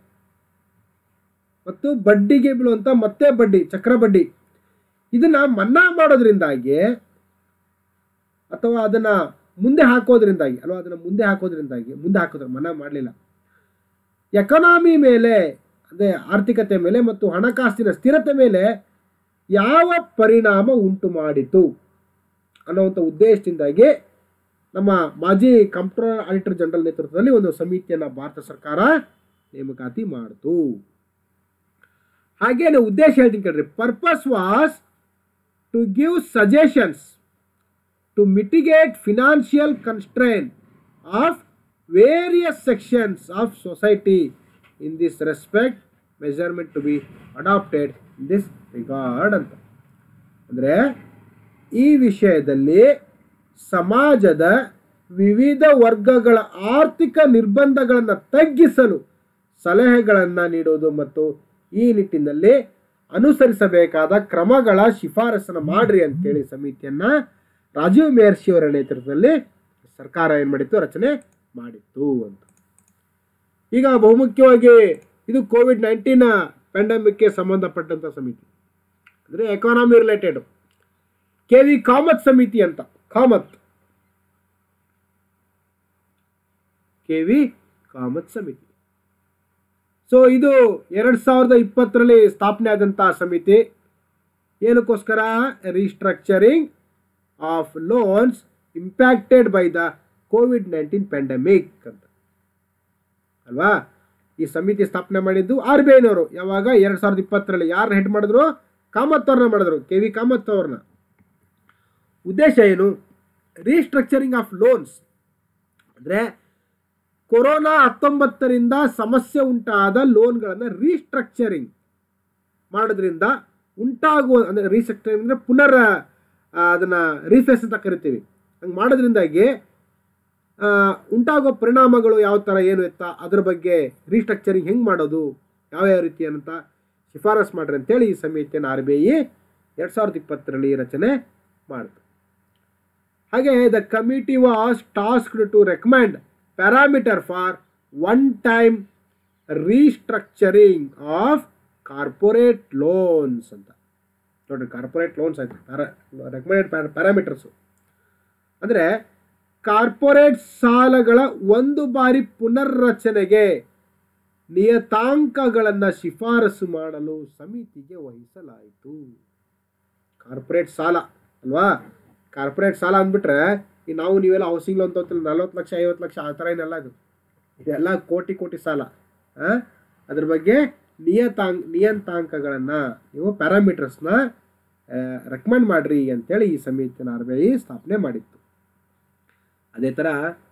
ಮತ್ತು ಬಡ್ಡಿಗೆ ಬೀಳುವಂಥ ಮತ್ತೆ ಬಡ್ಡಿ ಚಕ್ರ ಬಡ್ಡಿ ಇದನ್ನ ಮನ್ನಾ ಮಾಡೋದ್ರಿಂದಾಗಿ ಅಥವಾ ಅದನ್ನ ಮುಂದೆ ಹಾಕೋದ್ರಿಂದಾಗಿ ಅಲ್ವಾ ಅದನ್ನ ಮುಂದೆ ಹಾಕೋದ್ರಿಂದಾಗಿ ಮುಂದೆ ಹಾಕೋದ್ರ ಮನ್ನಾ ಮಾಡಲಿಲ್ಲ ಎಕನಾಮಿ ಮೇಲೆ ಅದೇ ಆರ್ಥಿಕತೆ ಮೇಲೆ ಮತ್ತು ಹಣಕಾಸಿನ ಸ್ಥಿರತೆ ಮೇಲೆ ಯಾವ ಪರಿಣಾಮ ಉಂಟು ಮಾಡಿತು ಅನ್ನುವಂಥ ಉದ್ದೇಶದಿಂದಾಗಿ ನಮ್ಮ ಮಾಜಿ ಕಂಪ್ಯೂಟರ್ ಆಡಿಟರ್ ಜನರಲ್ ನೇತೃತ್ವದಲ್ಲಿ ಒಂದು ಸಮಿತಿಯನ್ನು ಭಾರತ ಸರ್ಕಾರ ನೇಮಕಾತಿ ಮಾಡಿತು ಹಾಗೇನೆ ಉದ್ದೇಶ ಹೇಳ್ತೀನಿ ಕೇಳ್ರಿ purpose was to give suggestions to mitigate financial constrain of various sections of society in this respect measurement to be adapted in this regard ಅಂತ ಅಂದರೆ ಈ ವಿಷಯದಲ್ಲಿ ಸಮಾಜದ ವಿವಿಧ ವರ್ಗಗಳ ಆರ್ಥಿಕ ನಿರ್ಬಂಧಗಳನ್ನು ತಗ್ಗಿಸಲು ಸಲಹೆಗಳನ್ನು ನೀಡುವುದು ಮತ್ತು ಈ ನಿಟ್ಟಿನಲ್ಲಿ ಅನುಸರಿಸಬೇಕಾದ ಕ್ರಮಗಳ ಶಿಫಾರಸನ್ನು ಮಾಡ್ರಿ ಅಂತೇಳಿ ಸಮಿತಿಯನ್ನು ರಾಜೀವ್ ಮೇರ್ಶಿ ಅವರ ನೇತೃತ್ವದಲ್ಲಿ ಸರ್ಕಾರ ಏನು ಮಾಡಿತ್ತು ರಚನೆ ಮಾಡಿತ್ತು ಅಂತ ಈಗ ಬಹುಮುಖ್ಯವಾಗಿ ಇದು ಕೋವಿಡ್ ನೈನ್ಟೀನ್ ಪ್ಯಾಂಡಮಿಕ್ಗೆ ಸಂಬಂಧಪಟ್ಟಂಥ ಸಮಿತಿ ಅಂದರೆ economy related K V Kamath ಸಮಿತಿ ಅಂತ ಕಾಮತ್ ಕೆ ವಿ ಕಾಮತ್ ಸಮಿತಿ ಸೊ ಇದು ಎರಡು ಸಾವಿರದ ಇಪ್ಪತ್ತರಲ್ಲಿ ಸ್ಥಾಪನೆ ಆದಂಥ ಸಮಿತಿ ಏನಕ್ಕೋಸ್ಕರ restructuring of loans impacted by the Covid nineteen pandemic ಅಂತ ಅಲ್ವಾ ಈ ಸಮಿತಿ ಸ್ಥಾಪನೆ ಮಾಡಿದ್ದು ಆರ್ ಬಿ ಐನವರು ಯಾವಾಗ ಎರಡು ಸಾವಿರದ ಇಪ್ಪತ್ತರಲ್ಲಿ ಯಾರನ್ನ ಹೆಡ್ ಮಾಡಿದ್ರು ಕಾಮತ್ ಅವ್ರನ್ನ ಮಾಡಿದ್ರು ಕೆ ವಿ ಕಾಮತ್ ಅವ್ರನ್ನ ಉದ್ದೇಶ ಏನು ರೀಸ್ಟ್ರಕ್ಚರಿಂಗ್ ಆಫ್ ಲೋನ್ಸ್ ಅಂದರೆ ಕೊರೋನಾ ಹತ್ತೊಂಬತ್ತರಿಂದ ಸಮಸ್ಯೆ ಉಂಟಾದ ಲೋನ್ಗಳನ್ನು ರೀಸ್ಟ್ರಕ್ಚರಿಂಗ್ ಮಾಡೋದ್ರಿಂದ ಉಂಟಾಗುವ ಅಂದರೆ ರೀಸ್ಟ್ರಕ್ಚರಿಂಗ್ ಅಂದರೆ ಪುನರ್ ಅದನ್ನು ರೀಫೇಸ್ ಅಂತ ಕರಿತೀವಿ ಹಂಗೆ ಮಾಡೋದ್ರಿಂದಾಗಿ ಆ, ಉಂಟಾಗುವ ಪರಿಣಾಮಗಳು ಯಾವ ಥರ ಏನು ಎತ್ತ ಅದ್ರ ಬಗ್ಗೆ ರೀಸ್ಟ್ರಕ್ಚರಿಂಗ್ ಹೆಂಗೆ ಮಾಡೋದು ಯಾವ್ಯಾವ ರೀತಿ ಅಂತ ಶಿಫಾರಸ್ ಮಾಡ್ರಿ ಅಂತೇಳಿ ಈ ಸಮಿತಿಯನ್ನು ಆರ್ ಬಿ ಐ ಎರಡು ಸಾವಿರದ ಇಪ್ಪತ್ತರಲ್ಲಿ ರಚನೆ ಮಾಡಿತು ಹಾಗೆ the committee was tasked to recommend parameter for one time restructuring of corporate loans ಅಂತ ನೋಡ್ರಿ ಕಾರ್ಪೊರೇಟ್ ಲೋನ್ಸ್ ಆಯ್ತು ಪ್ಯಾರಾ ರೆಕಮೆಂಡೆಡ್ ಪ್ಯಾರಾಮೀಟರ್ಸು ಅಂದರೆ ಕಾರ್ಪೊರೇಟ್ ಸಾಲಗಳ ಒಂದು ಬಾರಿ ಪುನರ್ರಚನೆಗೆ ನಿಯತಾಂಕಗಳನ್ನು ಶಿಫಾರಸು ಮಾಡಲು ಸಮಿತಿಗೆ ವಹಿಸಲಾಯಿತು ಕಾರ್ಪೊರೇಟ್ ಸಾಲ ಅಲ್ವಾ ಕಾರ್ಪೊರೇಟ್ ಸಾಲ ಅಂದ್ಬಿಟ್ರೆ ಈ ನಾವು ನೀವೆಲ್ಲ ಹೌಸಿಂಗ್ ಲೋನ್ ತೊಗೊತಿಲ್ಲ ನಲ್ವತ್ತು ಲಕ್ಷ ಐವತ್ತು ಲಕ್ಷ ಆ ಥರ ಏನೆಲ್ಲ ಇದು ಇದೆಲ್ಲ ಕೋಟಿ ಕೋಟಿ ಸಾಲ ಆ? ಅದ್ರ ಬಗ್ಗೆ ನಿಯತಾಂಕ ನಿಯತಾಂಕಗಳನ್ನು ನೀವು ಪ್ಯಾರಾಮೀಟರ್ಸ್ನ ರೆಕಮೆಂಡ್ ಮಾಡಿರಿ ಅಂತೇಳಿ ಈ ಸಮಿತಿನ ಆರ್ ಬಿ ಐ ಸ್ಥಾಪನೆ ಮಾಡಿತ್ತು ಅದೇ ಥರ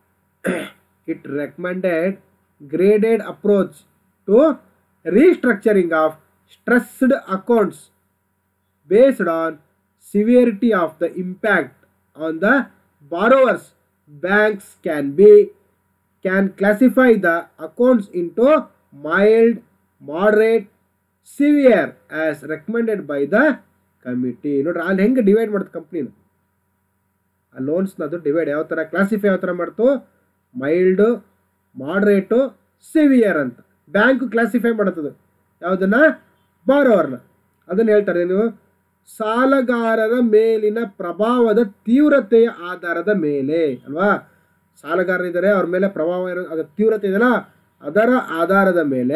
it recommended graded approach to restructuring of stressed accounts based on severity of the impact on the borrowers banks can be can classify the accounts into mild moderate severe as recommended by the committee ನೋಡ್ರಿ ಅಲ್ಲಿ ಹೆಂಗೆ divide ಮಾಡುತ್ತೆ ಕಂಪ್ನಿನ ಆ ಲೋನ್ಸ್ನ ಅದು divide ಯಾವ ಥರ classify ಯಾವ ಥರ ಮಾಡ್ತು ಮೈಲ್ಡು ಮಾಡ್ರೇಟು ಸಿವಿಯರ್ ಅಂತ ಬ್ಯಾಂಕು ಕ್ಲಾಸಿಫೈ ಮಾಡುತ್ತದೆ ಯಾವುದನ್ನ ಬಾರೋವರ್ನ ಅದನ್ನು ಹೇಳ್ತಾರೆ ನೀವು ಸಾಲಗಾರರ ಮೇಲಿನ ಪ್ರಭಾವದ ತೀವ್ರತೆಯ ಆಧಾರದ ಮೇಲೆ ಅಲ್ವಾ ಸಾಲಗಾರರಿದ್ದಾರೆ ಅವ್ರ ಮೇಲೆ ಪ್ರಭಾವ ಇರೋ ಅದರ ತೀವ್ರತೆ ಇದೆಯಲ್ಲ ಅದರ ಆಧಾರದ ಮೇಲೆ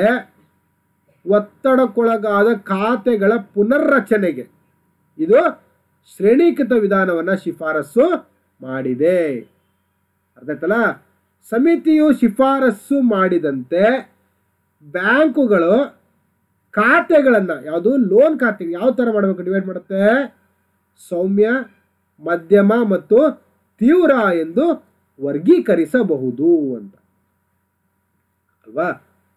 ಒತ್ತಡಕ್ಕೊಳಗಾದ ಖಾತೆಗಳ ಪುನರ್ರಚನೆಗೆ ಇದು ಶ್ರೇಣೀಕೃತ ವಿಧಾನವನ್ನು ಶಿಫಾರಸು ಮಾಡಿದೆ ಅರ್ಥ ಆಯ್ತಲ್ಲ ಸಮಿತಿಯು ಶಿಫಾರಸು ಮಾಡಿದಂತೆ ಬ್ಯಾಂಕುಗಳು ಖಾತೆಗಳನ್ನು ಯಾವುದು ಲೋನ್ ಖಾತೆ ಯಾವ ಥರ ಮಾಡಬೇಕು ಡಿವೈಡ್ ಮಾಡುತ್ತೆ ಸೌಮ್ಯ ಮಧ್ಯಮ ಮತ್ತು ತೀವ್ರ ಎಂದು ವರ್ಗೀಕರಿಸಬಹುದು ಅಂತ ಅಲ್ವಾ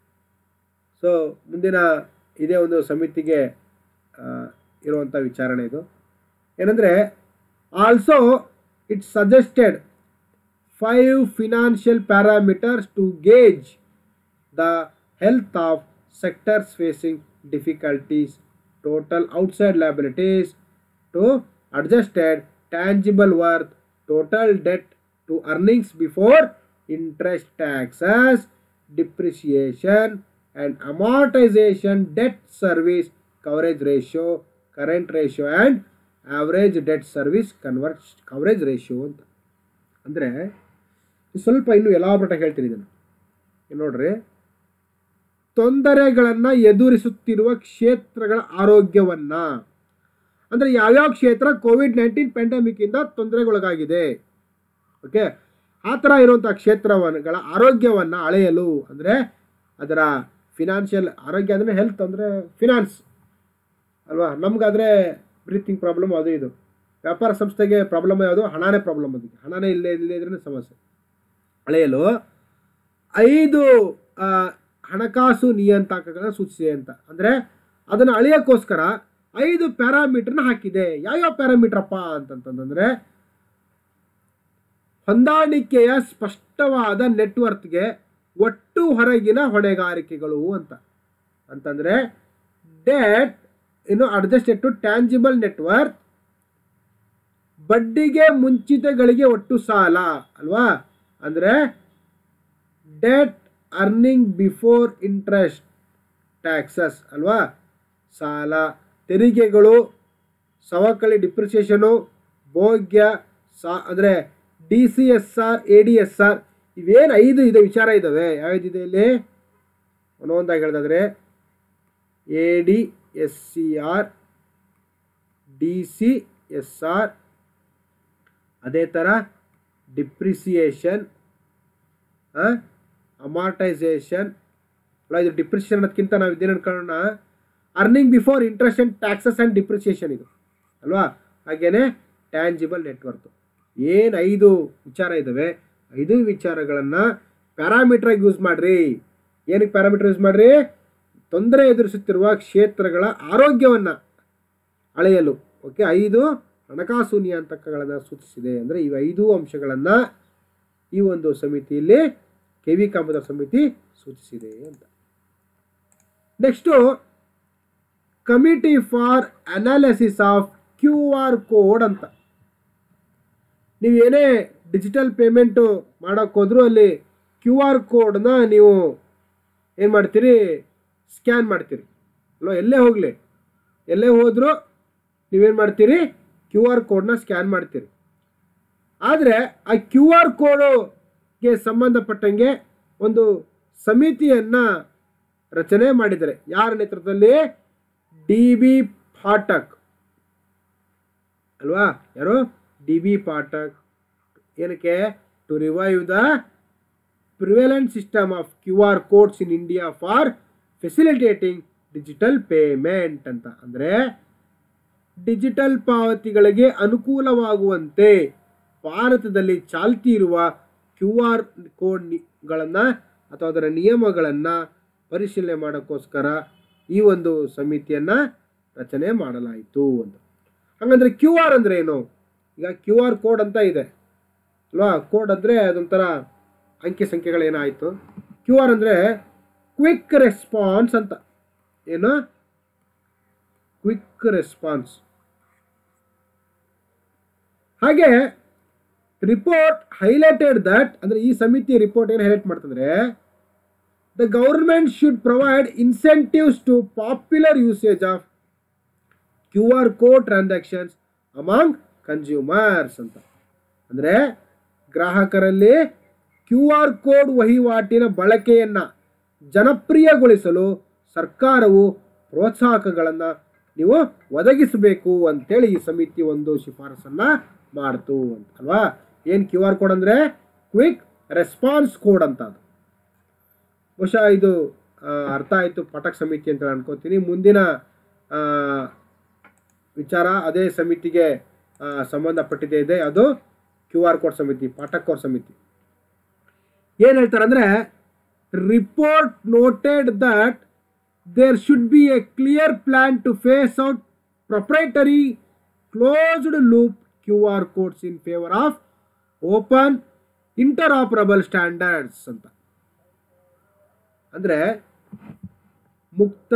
ಸೊ ಮುಂದಿನ ಇದೇ ಒಂದು ಸಮಿತಿಗೆ ಆ, ಇರುವಂಥ ವಿಚಾರಣೆ ಇದು ಏನಂದರೆ also it suggested five financial parameters to gauge the health of sectors facing difficulties, total outside liabilities to adjusted tangible worth, total debt to earnings before interest taxes, depreciation and amortization, debt service coverage ratio, current ratio and average debt service converge coverage ratio ಅಂತ ಅಂದರೆ ಸ್ವಲ್ಪ ಇನ್ನು ಎಲಾಬ್ರೇಟಾಗಿ ಹೇಳ್ತೀನಿ ಇದನ್ನು ಇಲ್ಲಿ ನೋಡ್ರಿ ತೊಂದರೆಗಳನ್ನು ಎದುರಿಸುತ್ತಿರುವ ಕ್ಷೇತ್ರಗಳ ಆರೋಗ್ಯವನ್ನು ಅಂದರೆ ಯಾವ್ಯಾವ ಕ್ಷೇತ್ರ ಕೋವಿಡ್ ನೈನ್ಟೀನ್ ಪ್ಯಾಂಡಮಿಕ್ಕಿಂದ ತೊಂದರೆಗೊಳಗಾಗಿದೆ ಓಕೆ ಆ ಥರ ಇರುವಂಥ ಕ್ಷೇತ್ರಗಳ ಆರೋಗ್ಯವನ್ನು ಅಳೆಯಲು ಅಂದರೆ ಅದರ ಫಿನಾನ್ಷಿಯಲ್ ಆರೋಗ್ಯ ಅಂದರೆ ಹೆಲ್ತ್ ಅಂದರೆ ಫಿನಾನ್ಸ್ ಅಲ್ವಾ ನಮಗಾದರೆ ಬ್ರೀತಿಂಗ್ ಪ್ರಾಬ್ಲಮ್ ಅದು ಇದು ವ್ಯಾಪಾರ ಸಂಸ್ಥೆಗೆ ಪ್ರಾಬ್ಲಮ್ ಯಾವುದು ಹಣನೇ ಪ್ರಾಬ್ಲಮ್ ಅದಕ್ಕೆ ಹಣನೇ ಇಲ್ಲೇ ಇಲ್ಲೇ ಇದ್ರೆ ಸಮಸ್ಯೆ ಅಳೆಯಲು ಐದು ಆ, ಹಣಕಾಸು ನಿಯಂತ್ರಕಗಳನ್ನ ಸೂಚಿಸಿದೆ ಅಂತ ಅಂದರೆ ಅದನ್ನು ಅಳೆಯೋಕ್ಕೋಸ್ಕರ ಐದು ಪ್ಯಾರಾಮೀಟರ್ನ ಹಾಕಿದೆ ಯಾವ್ಯಾವ ಪ್ಯಾರಾಮೀಟ್ರಪ್ಪ ಅಂತಂತಂದರೆ ಹೊಂದಾಣಿಕೆಯ ಸ್ಪಷ್ಟವಾದ ನೆಟ್ವರ್ಕ್ಗೆ ಒಟ್ಟು ಹೊರಗಿನ ಹೊಣೆಗಾರಿಕೆಗಳು ಅಂತ ಅಂತಂದರೆ ಡೆಟ್ ಇನ್ನು ಅಡ್ಜಸ್ಟೆಡ್ ಟು ಟ್ಯಾಂಜಿಬಲ್ ನೆಟ್ವರ್ಕ್ ಬಡ್ಡಿಗೆ ಮುಂಚಿತಗಳಿಗೆ ಒಟ್ಟು ಸಾಲ ಅಲ್ವಾ ಅಂದರೆ debt earning before interest taxes ಅಲ್ವಾ ಸಾಲ ತೆರಿಗೆಗಳು ಸವಕಳಿ ಡಿಪ್ರಿಸಿಯೇಷನು ಭೋಗ್ಯ ಸಾ ಅಂದರೆ D C S R A D S R ಇವೇನು ಐದು ಇದೆ ವಿಚಾರ ಇದ್ದಾವೆ ಯಾವ್ದಿದೆ ಇಲ್ಲಿ ಒಂದೊಂದಾಗಿ ಹೇಳಿದಾದ್ರೆ A D S C R D C S R ಅದೇ ಥರ ಡಿಪ್ರಿಸಿಯೇಷನ್ ಅಮಾರ್ಟೈಸೇಷನ್ ಅಲ್ಲ ಇದು ಡಿಪ್ರಿಸಿಯೇಷನ್ ಅನ್ನೋದಕ್ಕಿಂತ ನಾವು ಇದೇನು ಅನ್ಕೊಳ್ಳೋಣ earning before interest and taxes and depreciation ಇದು ಅಲ್ವಾ ಹಾಗೇನೆ ಟ್ಯಾಂಜಿಬಲ್ ನೆಟ್ವರ್ಕ್ ಏನು ಐದು ವಿಚಾರ ಇದ್ದಾವೆ ಐದು ವಿಚಾರಗಳನ್ನು ಪ್ಯಾರಾಮೀಟ್ರಾಗಿ ಯೂಸ್ ಮಾಡಿರಿ ಏನಕ್ಕೆ ಪ್ಯಾರಾಮೀಟರ್ ಯೂಸ್ ಮಾಡಿರಿ ತೊಂದರೆ ಎದುರಿಸುತ್ತಿರುವ ಕ್ಷೇತ್ರಗಳ ಆರೋಗ್ಯವನ್ನು ಅಳೆಯಲು ಓಕೆ ಐದು ಹಣಕಾಸು ನಿಯಂತ್ರಕಗಳನ್ನು ಸೂಚಿಸಿದೆ ಅಂದರೆ ಈ ಐದು ಅಂಶಗಳನ್ನು ಈ ಒಂದು ಸಮಿತಿಯಲ್ಲಿ ಕೆ ವಿ ಕಾಮದಾರ್ ಸಮಿತಿ ಸೂಚಿಸಿದೆ ಅಂತ next committee for analysis of Q R code ಅಂತ ನೀವು ಏನೇ ಡಿಜಿಟಲ್ ಪೇಮೆಂಟು ಮಾಡೋಕ್ಕೆ ಹೋದ್ರೂ ಅಲ್ಲಿ ಕ್ಯೂ ಆರ್ ಕೋಡ್ನ ನೀವು ಏನು ಮಾಡ್ತೀರಿ ಸ್ಕ್ಯಾನ್ ಮಾಡ್ತೀರಿ ಅಲ್ವಾ ಎಲ್ಲೇ ಹೋಗಲಿ ಎಲ್ಲೇ ಹೋದರೂ ನೀವೇನು ಮಾಡ್ತೀರಿ ಕ್ಯೂ ಆರ್ ಕೋಡ್ನ ಸ್ಕ್ಯಾನ್ ಮಾಡ್ತೀರಿ ಆದರೆ ಆ ಕ್ಯೂ ಆರ್ ಕೋಡುಗೆ ಸಂಬಂಧಪಟ್ಟಂಗೆ ಒಂದು ಸಮಿತಿಯನ್ನು ರಚನೆ ಮಾಡಿದ್ದಾರೆ ಯಾರ ನೇತೃತ್ವದಲ್ಲಿ ಡಿ ಬಿ ಪಾಠಕ್ ಅಲ್ವಾ ಯಾರು ಡಿ ಬಿ ಪಾಠಕ್ ಏನಕ್ಕೆ to revive the prevalent system of Q R codes in India for facilitating digital payment ಅಂತ ಅಂದರೆ ಡಿಜಿಟಲ್ ಪಾವತಿಗಳಿಗೆ ಅನುಕೂಲವಾಗುವಂತೆ ಭಾರತದಲ್ಲಿ ಚಾಲ್ತಿ ಇರುವ ಕ್ಯೂ ಆರ್ ಕೋಡ್ಗಳನ್ನು ಅಥವಾ ಅದರ ನಿಯಮಗಳನ್ನು ಪರಿಶೀಲನೆ ಮಾಡೋಕ್ಕೋಸ್ಕರ ಈ ಒಂದು ಸಮಿತಿಯನ್ನು ರಚನೆ ಮಾಡಲಾಯಿತು ಅಂತ ಹಾಗಂದ್ರೆ ಕ್ಯೂ ಆರ್ ಅಂದರೆ ಏನು ಈಗ ಕ್ಯೂ ಆರ್ ಕೋಡ್ ಅಂತ ಇದೆ ಅಲ್ವಾ ಕೋಡ್ ಅಂದರೆ ಅದೊಂಥರ ಅಂಕಿ ಸಂಖ್ಯೆಗಳೇನಾಯಿತು ಕ್ಯೂ ಆರ್ ಅಂದರೆ ಕ್ವಿಕ್ ರೆಸ್ಪಾನ್ಸ್ ಅಂತ ಏನು ಕ್ವಿಕ್ ರೆಸ್ಪಾನ್ಸ್ ಹಾಗೆ ರಿಪೋರ್ಟ್ ಹೈಲೈಟೆಡ್ ದಟ್ ಅಂದರೆ ಈ ಸಮಿತಿ ರಿಪೋರ್ಟ್ ಏನು ಹೈಲೈಟ್ ಮಾಡ್ತಂದ್ರೆ the government should provide incentives to popular usage of Q R code transactions among consumers ಅಂತ ಅಂದರೆ ಗ್ರಾಹಕರಲ್ಲಿ ಕ್ಯೂ ಆರ್ ಕೋಡ್ ವಹಿವಾಟಿನ ಬಳಕೆಯನ್ನು ಜನಪ್ರಿಯಗೊಳಿಸಲು ಸರ್ಕಾರವು ಪ್ರೋತ್ಸಾಹಕಗಳನ್ನು ನೀವು ಒದಗಿಸಬೇಕು ಅಂತೇಳಿ ಈ ಸಮಿತಿ ಒಂದು ಶಿಫಾರಸನ್ನು ಮಾಡ್ತು ಅಂತ ಅಲ್ವಾ ಏನು ಕ್ಯೂ ಆರ್ ಕೋಡ್ ಅಂದರೆ ಕ್ವಿಕ್ ರೆಸ್ಪಾನ್ಸ್ ಕೋಡ್ ಅಂತ ಅದು ಬಹುಶಃ ಇದು ಆ, ಅರ್ಥ ಆಯಿತು ಪಾಠಕ್ ಸಮಿತಿ ಅಂತ ಅನ್ಕೋತೀನಿ ಮುಂದಿನ ಆ, ವಿಚಾರ ಅದೇ ಸಮಿತಿಗೆ ಆ, ಸಂಬಂಧಪಟ್ಟಿದೆ ಇದೆ ಅದು ಕ್ಯೂ ಆರ್ ಕೋಡ್ ಸಮಿತಿ ಪಾಠಕ್ ಕೋಡ್ ಸಮಿತಿ ಏನು ಹೇಳ್ತಾರೆ ಅಂದರೆ report noted that there should be a clear plan to phase out proprietary closed loop Q R codes in favour of open interoperable standards ಅಂತ ಅಂದರೆ ಮುಕ್ತ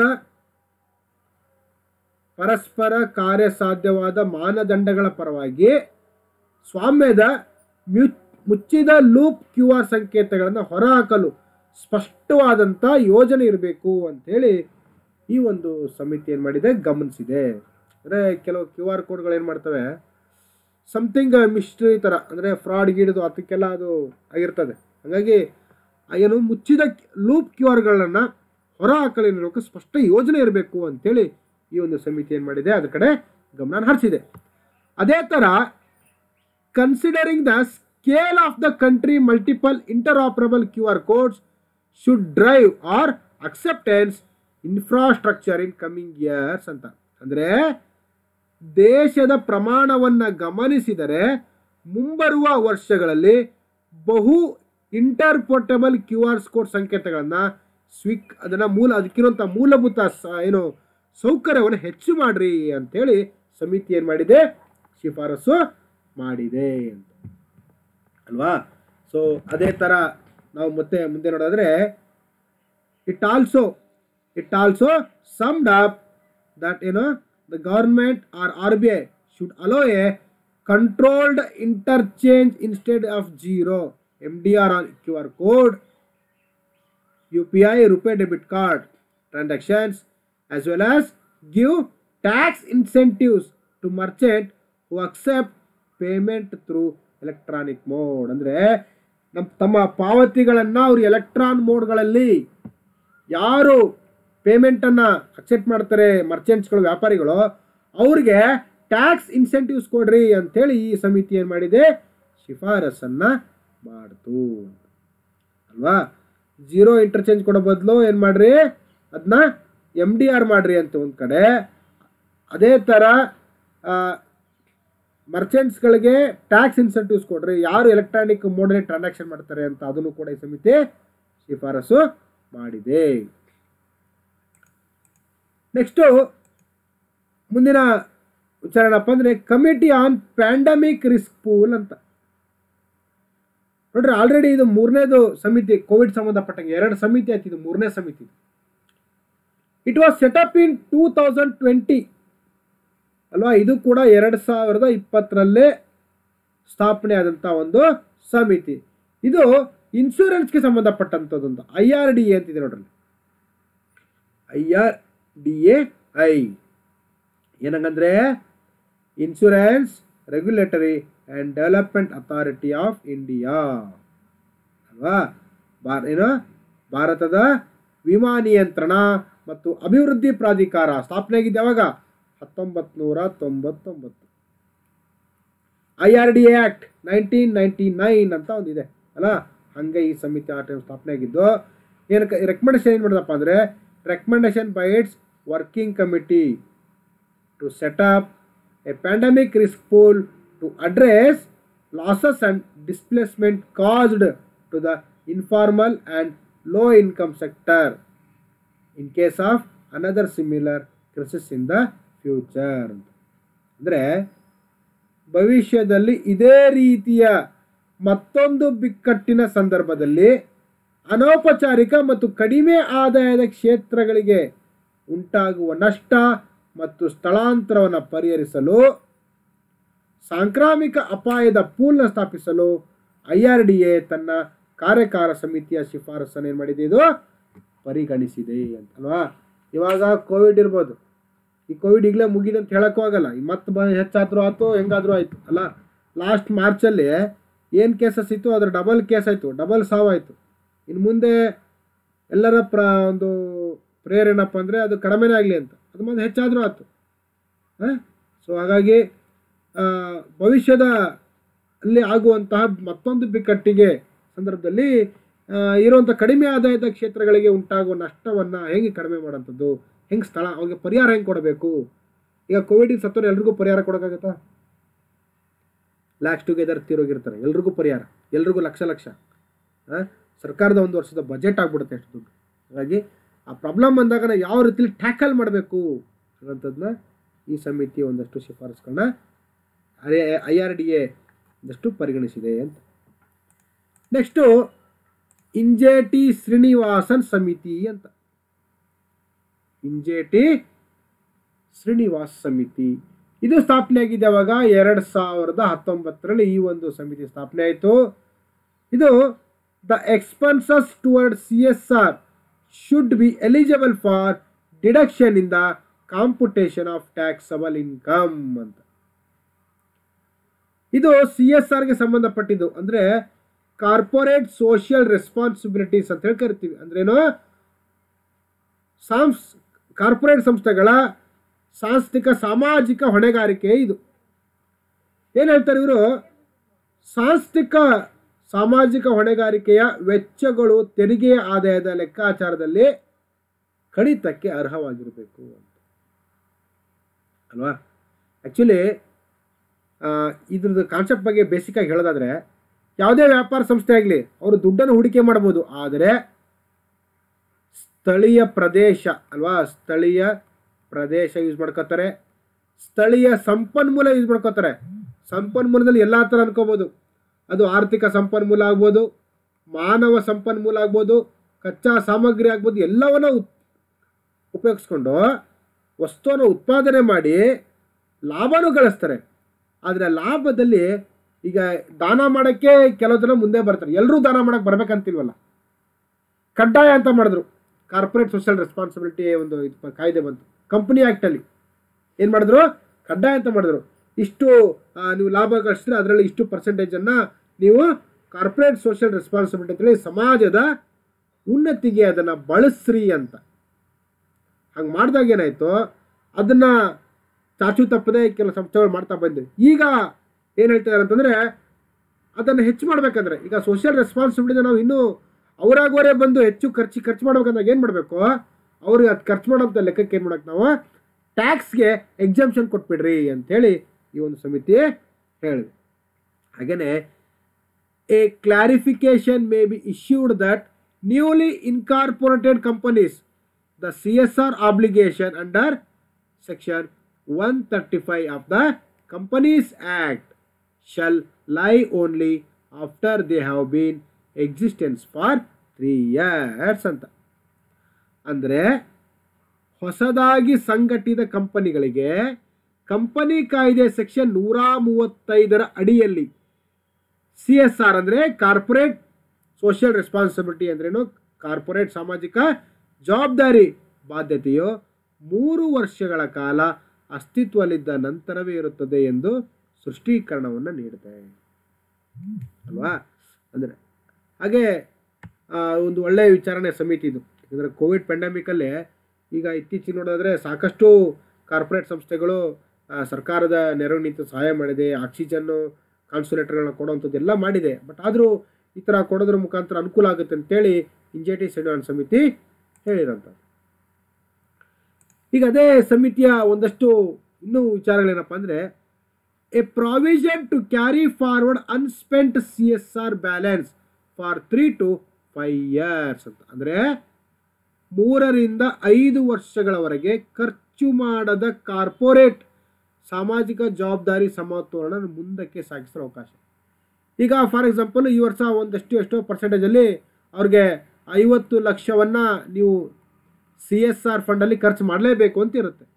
ಪರಸ್ಪರ ಕಾರ್ಯಸಾಧ್ಯವಾದ ಮಾನದಂಡಗಳ ಪರವಾಗಿ ಸ್ವಾಮ್ಯದ ಮ್ಯು ಮುಚ್ಚಿದ ಲೂಪ್ ಕ್ಯೂ ಆರ್ ಸಂಕೇತಗಳನ್ನು ಹೊರಹಾಕಲು ಸ್ಪಷ್ಟವಾದಂಥ ಯೋಜನೆ ಇರಬೇಕು ಅಂಥೇಳಿ ಈ ಒಂದು ಸಮಿತಿ ಏನು ಮಾಡಿದೆ ಗಮನಿಸಿದೆ ಅಂದರೆ ಕೆಲವು ಕ್ಯೂ ಆರ್ ಕೋಡ್ಗಳು ಏನು ಮಾಡ್ತವೆ ಸಮಥಿಂಗ್ ಮಿಸ್ಟ್ರಿ ಥರ ಅಂದರೆ ಫ್ರಾಡ್ ಗೀಡದು ಅದಕ್ಕೆಲ್ಲ ಅದು ಆಗಿರ್ತದೆ ಹಾಗಾಗಿ ಆ ಏನು ಮುಚ್ಚಿದ ಲೂಪ್ ಕ್ಯೂ ಆರ್ಗಳನ್ನು ಹೊರಹಾಕಲಿರೋಕೆ ಸ್ಪಷ್ಟ ಯೋಜನೆ ಇರಬೇಕು ಅಂತೇಳಿ ಈ ಒಂದು ಸಮಿತಿ ಏನು ಮಾಡಿದೆ ಅದ್ರ ಕಡೆ ಗಮನ ಹರಿಸಿದೆ ಅದೇ ಥರ considering the scale of the country multiple interoperable Q R codes should drive our acceptance infrastructure in coming years ಅಂತ ಅಂದರೆ ದೇಶದ ಪ್ರಮಾಣವನ್ನು ಗಮನಿಸಿದರೆ ಮುಂಬರುವ ವರ್ಷಗಳಲ್ಲಿ ಬಹು ಇಂಟರ್ಪೋರ್ಟಬಲ್ ಕ್ಯೂ ಆರ್ ಕೋಡ್ ಸಂಕೇತಗಳನ್ನು ಸ್ವಿಕ್ ಅದನ್ನು ಮೂಲ ಅದಕ್ಕಿರುವಂಥ ಮೂಲಭೂತ ಸ ಏನು ಸೌಕರ್ಯವನ್ನು ಹೆಚ್ಚು ಮಾಡಿರಿ ಅಂತೇಳಿ ಸಮಿತಿ ಏನು ಮಾಡಿದೆ ಶಿಫಾರಸು ಮಾಡಿದೆ ಅಂತ ಅಲ್ವಾ ಸೊ ಅದೇ ಥರ ನಾವು ಮತ್ತೆ ಮುಂದೆ ನೋಡೋದ್ರೆ it also it also summed up that ಏನು the government R R B I should allow a controlled interchange instead of zero M D R on Q R code U P I RuPay debit card transactions as well as give tax incentives to merchant who accept payment through electronic mode ಅಂದರೆ ನಮ್ಮ ತಮ್ಮ ಪಾವತಿಗಳನ್ನು ಅವರು electron ಮೋಡ್ಗಳಲ್ಲಿ ಯಾರು ಪೇಮೆಂಟನ್ನು accept ಮಾಡ್ತಾರೆ ಮರ್ಚೆಂಟ್ಸ್ಗಳು ವ್ಯಾಪಾರಿಗಳು ಅವ್ರಿಗೆ ಟ್ಯಾಕ್ಸ್ ಇನ್ಸೆಂಟಿವ್ಸ್ ಕೊಡ್ರಿ ಅಂತೇಳಿ ಈ ಸಮಿತಿ ಏನು ಮಾಡಿದೆ ಶಿಫಾರಸನ್ನು ಮಾಡ್ತು ಅಲ್ವಾ ಜೀರೋ ಇಂಟರ್ಚೇಂಜ್ ಕೊಡೋ ಬದಲು ಏನು ಮಾಡ್ರಿ ಅದನ್ನ ಎಮ್ ಡಿ ಆರ್ ಮಾಡ್ರಿ ಅಂತ ಒಂದು ಕಡೆ ಅದೇ ಥರ ಮರ್ಚೆಂಟ್ಸ್ಗಳಿಗೆ ಟ್ಯಾಕ್ಸ್ ಇನ್ಸೆಂಟಿವ್ಸ್ ಕೊಡ್ರಿ ಯಾರು ಎಲೆಕ್ಟ್ರಾನಿಕ್ ಮೋಡಲ್ಲಿ ಟ್ರಾನ್ಸಾಕ್ಷನ್ ಮಾಡ್ತಾರೆ ಅಂತ ಅದನ್ನು ಕೂಡ ಈ ಸಮಿತಿ ಶಿಫಾರಸು ಮಾಡಿದೆ ನೆಕ್ಸ್ಟು ಮುಂದಿನ ವಿಚಾರ ಏನಪ್ಪ ಅಂದರೆ committee on pandemic risk pool ಅಂತ ನೋಡ್ರಿ ಆಲ್ರೆಡಿ ಇದು ಮೂರನೇದು ಸಮಿತಿ ಕೋವಿಡ್ ಸಂಬಂಧಪಟ್ಟಂಗೆ ಎರಡು ಸಮಿತಿ ಆಯ್ತು ಇದು ಮೂರನೇ ಸಮಿತಿ it was set up in two thousand twenty ಅಲ್ವಾ ಇದು ಕೂಡ ಎರಡು ಸಾವಿರದ ಇಪ್ಪತ್ತರಲ್ಲೇ ಸ್ಥಾಪನೆ ಆದಂಥ ಒಂದು ಸಮಿತಿ ಇದು ಇನ್ಶೂರೆನ್ಸ್ಗೆ ಸಂಬಂಧಪಟ್ಟಂಥದ್ದೊಂದು ಐ ಆರ್ ಡಿ ಎ ಅಂತಿದೆ ನೋಡ್ರಿ I R D A I ಏನಂಗಂದ್ರೆ insurance regulatory and development authority of India ಅಲ್ವಾ ಭಾರ ಏನು ಭಾರತದ ವಿಮಾ ನಿಯಂತ್ರಣ ಮತ್ತು ಅಭಿವೃದ್ಧಿ ಪ್ರಾಧಿಕಾರ ಸ್ಥಾಪನೆ ಆಗಿದ್ದು ಯಾವಾಗ ಹತ್ತೊಂಬತ್ತು ನೂರ ತೊಂಬತ್ತೊಂಬತ್ತು I R D act nineteen ninety nine ಅಂತ ಒಂದಿದೆ ಅಲ್ಲ ಹಂಗೆ ಈ ಸಮಿತಿ ಆ ಟೈಮ್ ಸ್ಥಾಪನೆ ಆಗಿದ್ದು ಏನಕ್ಕೆ ರೆಕಮೆಂಡೇಶನ್ ಏನು ಮಾಡಿದಪ್ಪ ಅಂದರೆ recommendation by its working committee to set up a pandemic risk pool to address losses and displacement caused to the informal and low income sector in case of another similar crisis in the future ಅಂದರೆ ಭವಿಷ್ಯದಲ್ಲಿ ಇದೇ ರೀತಿಯ ಮತ್ತೊಂದು ಬಿಕ್ಕಟ್ಟಿನ ಸಂದರ್ಭದಲ್ಲಿ ಅನೌಪಚಾರಿಕ ಮತ್ತು ಕಡಿಮೆ ಆದಾಯದ ಕ್ಷೇತ್ರಗಳಿಗೆ ಉಂಟಾಗುವ ನಷ್ಟ ಮತ್ತು ಸ್ಥಳಾಂತರವನ್ನು ಪರಿಹರಿಸಲು ಸಾಂಕ್ರಾಮಿಕ ಅಪಾಯದ ಪೂಲ್ನ ಸ್ಥಾಪಿಸಲು ಐ ಆರ್ ಡಿ ಎ ತನ್ನ ಕಾರ್ಯಕಾರ ಸಮಿತಿಯ ಶಿಫಾರಸನ್ನು ಏನು ಮಾಡಿದೆ ಇದು ಪರಿಗಣಿಸಿದೆ ಅಂತಲ್ವಾ ಇವಾಗ ಕೋವಿಡ್ ಇರ್ಬೋದು ಈ ಕೋವಿಡ್ ಈಗಲೇ ಮುಗಿದೆ ಅಂತ ಹೇಳಕ್ಕೂ ಆಗಲ್ಲ ಈ ಮತ್ತೆ ಬ ಹೆಚ್ಚಾದರೂ ಆಯ್ತು ಹೆಂಗಾದರೂ ಆಯಿತು ಅಲ್ಲ ಲಾಸ್ಟ್ ಮಾರ್ಚಲ್ಲಿ ಏನು ಕೇಸಸ್ ಇತ್ತು ಅದ್ರ ಡಬಲ್ ಕೇಸ್ ಆಯಿತು ಡಬಲ್ ಸಾವಾಯಿತು ಇನ್ನು ಮುಂದೆ ಎಲ್ಲರ ಪ್ರ ಒಂದು ಪ್ರೇಯರ್ ಏನಪ್ಪ ಅಂದರೆ ಅದು ಕಡಿಮೆನೇ ಆಗಲಿ ಅಂತ ಅದು ಮತ್ತೆ ಹೆಚ್ಚಾದರೂ ಆಯ್ತು ಹಾಂ ಸೊ ಹಾಗಾಗಿ ಆ, ಭವಿಷ್ಯದ ಅಲ್ಲಿ ಆಗುವಂತಹ ಮತ್ತೊಂದು ಬಿಕ್ಕಟ್ಟಿಗೆ ಸಂದರ್ಭದಲ್ಲಿ ಆ, ಇರುವಂಥ ಕಡಿಮೆ ಆದಾಯದ ಕ್ಷೇತ್ರಗಳಿಗೆ ಉಂಟಾಗುವ ನಷ್ಟವನ್ನು ಹೆಂಗೆ ಕಡಿಮೆ ಮಾಡೋಂಥದ್ದು ಹೆಂಗೆ ಸ್ಥಳ ಅವ್ರಿಗೆ ಪರಿಹಾರ ಹೆಂಗೆ ಕೊಡಬೇಕು ಈಗ ಕೋವಿಡಿಗೆ ಸತ್ತೋರು ಎಲ್ರಿಗೂ ಪರಿಹಾರ ಕೊಡೋಕ್ಕಾಗತ್ತಾ ಲ್ಯಾಕ್ಸ್ ಟುಗೆದರ್ ತೀರೋಗಿರ್ತಾರೆ ಎಲ್ರಿಗೂ ಪರಿಹಾರ ಎಲ್ರಿಗೂ ಲಕ್ಷ ಲಕ್ಷ ಆ? ಸರ್ಕಾರದ ಒಂದು ವರ್ಷದ ಬಜೆಟ್ ಆಗ್ಬಿಡುತ್ತೆ ಅಷ್ಟು ದುಡ್ಡು ಹಾಗಾಗಿ ಆ ಪ್ರಾಬ್ಲಮ್ ಬಂದಾಗ ನಾವು ಯಾವ ರೀತಿಲಿ ಟ್ಯಾಕಲ್ ಮಾಡಬೇಕು ಅನ್ನೋಂಥದ್ದನ್ನ ಈ ಸಮಿತಿ ಒಂದಷ್ಟು ಶಿಫಾರಸುಗಳನ್ನ ಐ ಆರ್ ಡಿ ಎ ಒಂದಷ್ಟು ಪರಿಗಣಿಸಿದೆ ಅಂತ ನೆಕ್ಸ್ಟು ಇಂಜೇಟಿ ಶ್ರೀನಿವಾಸನ್ ಸಮಿತಿ ಅಂತ ಇಂಜೇಟಿ ಶ್ರೀನಿವಾಸ್ ಸಮಿತಿ ಇದು ಸ್ಥಾಪನೆ ಆಗಿದೆ ಅವಾಗ ಎರಡು ಸಾವಿರದ ಹತ್ತೊಂಬತ್ತರಲ್ಲಿ ಈ ಒಂದು ಸಮಿತಿ ಸ್ಥಾಪನೆ ಆಯಿತು ಇದು the expenses toward C S R should be eligible for deduction in the computation of taxable income ಅಂತ ಇದು ಸಿ ಎಸ್ ಆರ್ಗೆ ಸಂಬಂಧಪಟ್ಟಿದ್ದು ಅಂದರೆ ಕಾರ್ಪೊರೇಟ್ ಸೋಷಿಯಲ್ ರೆಸ್ಪಾನ್ಸಿಬಿಲಿಟೀಸ್ ಅಂತ ಹೇಳಿ ಕರಿತೀವಿ ಅಂದ್ರೇನು ಸಾಂಸ್ ಕಾರ್ಪೊರೇಟ್ ಸಂಸ್ಥೆಗಳ ಸಾಂಸ್ಥಿಕ ಸಾಮಾಜಿಕ ಹೊಣೆಗಾರಿಕೆ ಇದು ಏನು ಹೇಳ್ತಾರೆ ಇವರು ಸಾಂಸ್ಥಿಕ ಸಾಮಾಜಿಕ ಹೊಣೆಗಾರಿಕೆಯ ವೆಚ್ಚಗಳು ತೆರಿಗೆಯ ಆದಾಯದ ಲೆಕ್ಕಾಚಾರದಲ್ಲಿ ಕಡಿತಕ್ಕೆ ಅರ್ಹವಾಗಿರಬೇಕು ಅಂತ ಅಲ್ವಾ ಆ್ಯಕ್ಚುಲಿ ಇದ್ರದ್ದು ಕಾನ್ಸೆಪ್ಟ್ ಬಗ್ಗೆ ಬೇಸಿಕ್ಕಾಗಿ ಹೇಳೋದಾದರೆ ಯಾವುದೇ ವ್ಯಾಪಾರ ಸಂಸ್ಥೆ ಆಗಲಿ ಅವರು ದುಡ್ಡನ್ನು ಹೂಡಿಕೆ ಮಾಡ್ಬೋದು ಆದರೆ ಸ್ಥಳೀಯ ಪ್ರದೇಶ ಅಲ್ವಾ ಸ್ಥಳೀಯ ಪ್ರದೇಶ ಯೂಸ್ ಮಾಡ್ಕೋತಾರೆ ಸ್ಥಳೀಯ ಸಂಪನ್ಮೂಲ ಯೂಸ್ ಮಾಡ್ಕೋತಾರೆ ಸಂಪನ್ಮೂಲದಲ್ಲಿ ಎಲ್ಲ ಥರ ಅನ್ಕೋಬೋದು ಅದು ಆರ್ಥಿಕ ಸಂಪನ್ಮೂಲ ಆಗ್ಬೋದು ಮಾನವ ಸಂಪನ್ಮೂಲ ಆಗ್ಬೋದು ಕಚ್ಚಾ ಸಾಮಗ್ರಿ ಆಗ್ಬೋದು ಎಲ್ಲವನ್ನ ಉತ್ ಉಪಯೋಗಿಸ್ಕೊಂಡು ವಸ್ತುವನ್ನು ಉತ್ಪಾದನೆ ಮಾಡಿ ಲಾಭನೂ ಗಳಿಸ್ತಾರೆ ಆದರೆ ಲಾಭದಲ್ಲಿ ಈಗ ದಾನ ಮಾಡೋಕ್ಕೆ ಕೆಲವು ಜನ ಮುಂದೆ ಬರ್ತಾರೆ ಎಲ್ಲರೂ ದಾನ ಮಾಡೋಕ್ಕೆ ಬರ್ಬೇಕಂತಿಲ್ವಲ್ಲ ಕಡ್ಡಾಯ ಅಂತ ಮಾಡಿದ್ರು ಕಾರ್ಪೊರೇಟ್ ಸೋಷಿಯಲ್ ರೆಸ್ಪಾನ್ಸಿಬಿಲಿಟಿ ಒಂದು ಇದು ಪ- ಕಾಯ್ದೆ ಬಂತು ಕಂಪನಿ ಆ್ಯಕ್ಟಲ್ಲಿ ಏನು ಮಾಡಿದ್ರು ಕಡ್ಡಾಯ ಅಂತ ಮಾಡಿದ್ರು ಇಷ್ಟು ಆ, ನೀವು ಲಾಭ ಗಳಿಸಿದ್ರೆ ಅದರಲ್ಲಿ ಇಷ್ಟು ಪರ್ಸೆಂಟೇಜನ್ನು ನೀವು ಕಾರ್ಪೊರೇಟ್ ಸೋಷಿಯಲ್ ರೆಸ್ಪಾನ್ಸಿಬಿಲಿಟಿ ಅಂತೇಳಿ ಸಮಾಜದ ಉನ್ನತಿಗೆ ಅದನ್ನು ಬಳಸ್ರಿ ಅಂತ ಹಂಗೆ ಮಾಡಿದಾಗ ಏನಾಯಿತು ಅದನ್ನು ಚಾಚು ತಪ್ಪದೆ ಕೆಲವು ಸಂಸ್ಥೆಗಳು ಮಾಡ್ತಾ ಬಂದಿವೆ ಈಗ ಏನು ಹೇಳ್ತಿದ್ದಾರೆ ಅಂತಂದರೆ ಅದನ್ನು ಹೆಚ್ಚು ಮಾಡಬೇಕಂದ್ರೆ ಈಗ ಸೋಷಿಯಲ್ ರೆಸ್ಪಾನ್ಸಿಬಿಲಿಟಿನ ನಾವು ಇನ್ನೂ ಅವರಾಗವರೇ ಬಂದು ಹೆಚ್ಚು ಖರ್ಚು ಖರ್ಚು ಮಾಡ್ಬೇಕಂದಾಗ ಏನು ಮಾಡಬೇಕು ಅವ್ರಿಗೆ ಅದು ಖರ್ಚು ಮಾಡೋಂಥ ಲೆಕ್ಕಕ್ಕೆ ಏನು ಮಾಡೋಕೆ ನಾವು ಟ್ಯಾಕ್ಸ್ಗೆ ಎಕ್ಸಾಮ್ಷನ್ ಕೊಟ್ಬಿಡ್ರಿ ಅಂಥೇಳಿ ಈ ಒಂದು ಸಮಿತಿ ಹೇಳಿದೆ ಹಾಗೆಯೇ a clarification may be issued that newly incorporated companies the csr obligation under section 135 of the companies act shall lie only after they have been existence for 3 years ಅಂತ ಅಂದರೆ ಹೊಸದಾಗಿ ಸಂಘಟಿತ ಕಂಪನಿಗಳಿಗೆ ಕಂಪನಿ ಕಾಯ್ದೆ ಸೆಕ್ಷನ್ ನೂರ ಮೂವತ್ತೈದರ ಅಡಿಯಲ್ಲಿ ಸಿ ಎಸ್ ಆರ್ ಅಂದರೆ ಕಾರ್ಪೊರೇಟ್ ಸೋಷಿಯಲ್ ರೆಸ್ಪಾನ್ಸಿಬಿಲಿಟಿ ಅಂದ್ರೇನು ಕಾರ್ಪೊರೇಟ್ ಸಾಮಾಜಿಕ ಜವಾಬ್ದಾರಿ ಬಾಧ್ಯತೆಯು ಮೂರು ವರ್ಷಗಳ ಕಾಲ ಅಸ್ತಿತ್ವದಲ್ಲಿದ್ದ ನಂತರವೇ ಇರುತ್ತದೆ ಎಂದು ಸೃಷ್ಟೀಕರಣವನ್ನು ನೀಡುತ್ತೆ ಅಲ್ವಾ ಅಂದರೆ ಹಾಗೆ ಆ, ಒಂದು ಒಳ್ಳೆಯ ವಿಚಾರಣೆ ಸಮಿತಿ ಇದು ಯಾಕಂದರೆ ಕೋವಿಡ್ ಪ್ಯಾಂಡಮಿಕಲ್ಲಿ ಈಗ ಇತ್ತೀಚೆಗೆ ನೋಡಿದ್ರೆ ಸಾಕಷ್ಟು ಕಾರ್ಪೊರೇಟ್ ಸಂಸ್ಥೆಗಳು ಆ, ಸರ್ಕಾರದ ನೆರವು ನಿಂತು ಸಹಾಯ ಮಾಡಿದೆ ಆಕ್ಸಿಜನ್ನು ಕಾನ್ಸುಲೇಟರ್ಗಳನ್ನ ಕೊಡುವಂಥದ್ದು ಎಲ್ಲ ಮಾಡಿದೆ ಬಟ್ ಆದರೂ ಈ ಥರ ಕೊಡೋದ್ರ ಮುಖಾಂತರ ಅನುಕೂಲ ಆಗುತ್ತೆ ಅಂತೇಳಿ ಇಂಜೆಟಿ ಸೆಡ್ಯೂಲ್ ಸಮಿತಿ ಹೇಳಿರೋಂಥದ್ದು ಈಗ ಅದೇ ಸಮಿತಿಯ ಒಂದಷ್ಟು ಇನ್ನೂ ವಿಚಾರಗಳೇನಪ್ಪ ಅಂದರೆ a provision to carry forward unspent C S R balance for three to five years ಅಂತ ಅಂದರೆ ಮೂರರಿಂದ ಐದು ವರ್ಷಗಳವರೆಗೆ ಖರ್ಚು ಮಾಡದ ಕಾರ್ಪೊರೇಟ್ ಸಾಮಾಜಿಕ ಜವಾಬ್ದಾರಿ ಸಮತೋಲನ ಮುಂದಕ್ಕೆ ಸಾಗಿಸಲು ಅವಕಾಶ ಈಗ ಫಾರ್ ಎಕ್ಸಾಂಪಲ್ ಈ ವರ್ಷ ಒಂದಷ್ಟು ಎಷ್ಟೋ ಪರ್ಸೆಂಟೇಜಲ್ಲಿ ಅವ್ರಿಗೆ ಐವತ್ತು ಲಕ್ಷವನ್ನು ನೀವು ಸಿ ಎಸ್ ಆರ್ ಫಂಡಲ್ಲಿ ಖರ್ಚು ಮಾಡಲೇಬೇಕು ಅಂತ ಇರುತ್ತೆ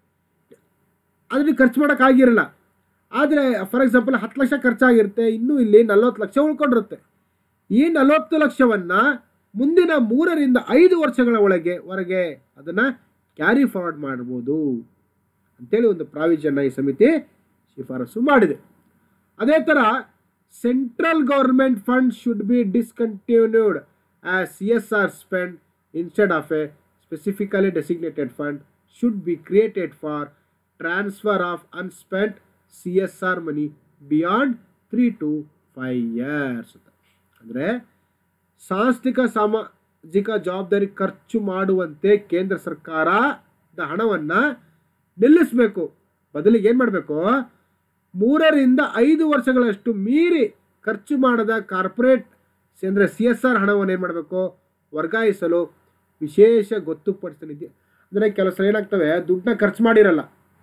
ಆದರೆ ನೀವು ಖರ್ಚು ಮಾಡೋಕ್ಕಾಗಿರಲ್ಲ ಆದರೆ ಫಾರ್ ಎಕ್ಸಾಂಪಲ್ ಹತ್ತು ಲಕ್ಷ ಖರ್ಚಾಗಿರುತ್ತೆ ಇನ್ನೂ ಇಲ್ಲಿ ನಲ್ವತ್ತು ಲಕ್ಷ ಉಳ್ಕೊಂಡಿರುತ್ತೆ ಈ ನಲವತ್ತು ಲಕ್ಷವನ್ನು ಮುಂದಿನ ಮೂರರಿಂದ ಐದು ವರ್ಷಗಳ ಒಳಗೆ ಹೊರಗೆ ಅದನ್ನು ಕ್ಯಾರಿ ಫಾರ್ವರ್ಡ್ ಮಾಡ್ಬೋದು ಅಂತೇಳಿ ಒಂದು ಪ್ರಾವಿಷನ್ನ ಈ ಸಮಿತಿ ಶಿಫಾರಸು ಮಾಡಿದೆ ಅದೇ ಥರ central government fund should be discontinued as C S R spend instead of a specifically designated fund should be created for transfer of unspent C S R money beyond three to five years ಅಂದರೆ ಸಾಂಸ್ಥಿಕ ಸಾಮಾಜಿಕ ಜವಾಬ್ದಾರಿ ಖರ್ಚು ಮಾಡುವಂತೆ ಕೇಂದ್ರ ಸರ್ಕಾರದ ಹಣವನ್ನು ನಿಲ್ಲಿಸಬೇಕು ಬದಲಿಗೆ ಏನು ಮಾಡಬೇಕು ಮೂರರಿಂದ ಐದು ವರ್ಷಗಳಷ್ಟು ಮೀರಿ ಖರ್ಚು ಮಾಡದ ಕಾರ್ಪೊರೇಟ್ ಅಂದರೆ ಸಿ ಎಸ್ ಆರ್ ಹಣವನ್ನು ಏನು ಮಾಡಬೇಕು ವರ್ಗಾಯಿಸಲು ವಿಶೇಷ ಗೊತ್ತುಪಡಿಸಿದ ನಿಧಿ ಅಂದರೆ ಕೆಲವು ಸಲ ಏನಾಗ್ತವೆ ದುಡ್ಡನ್ನ ಖರ್ಚು ಮಾಡಿರಲ್ಲ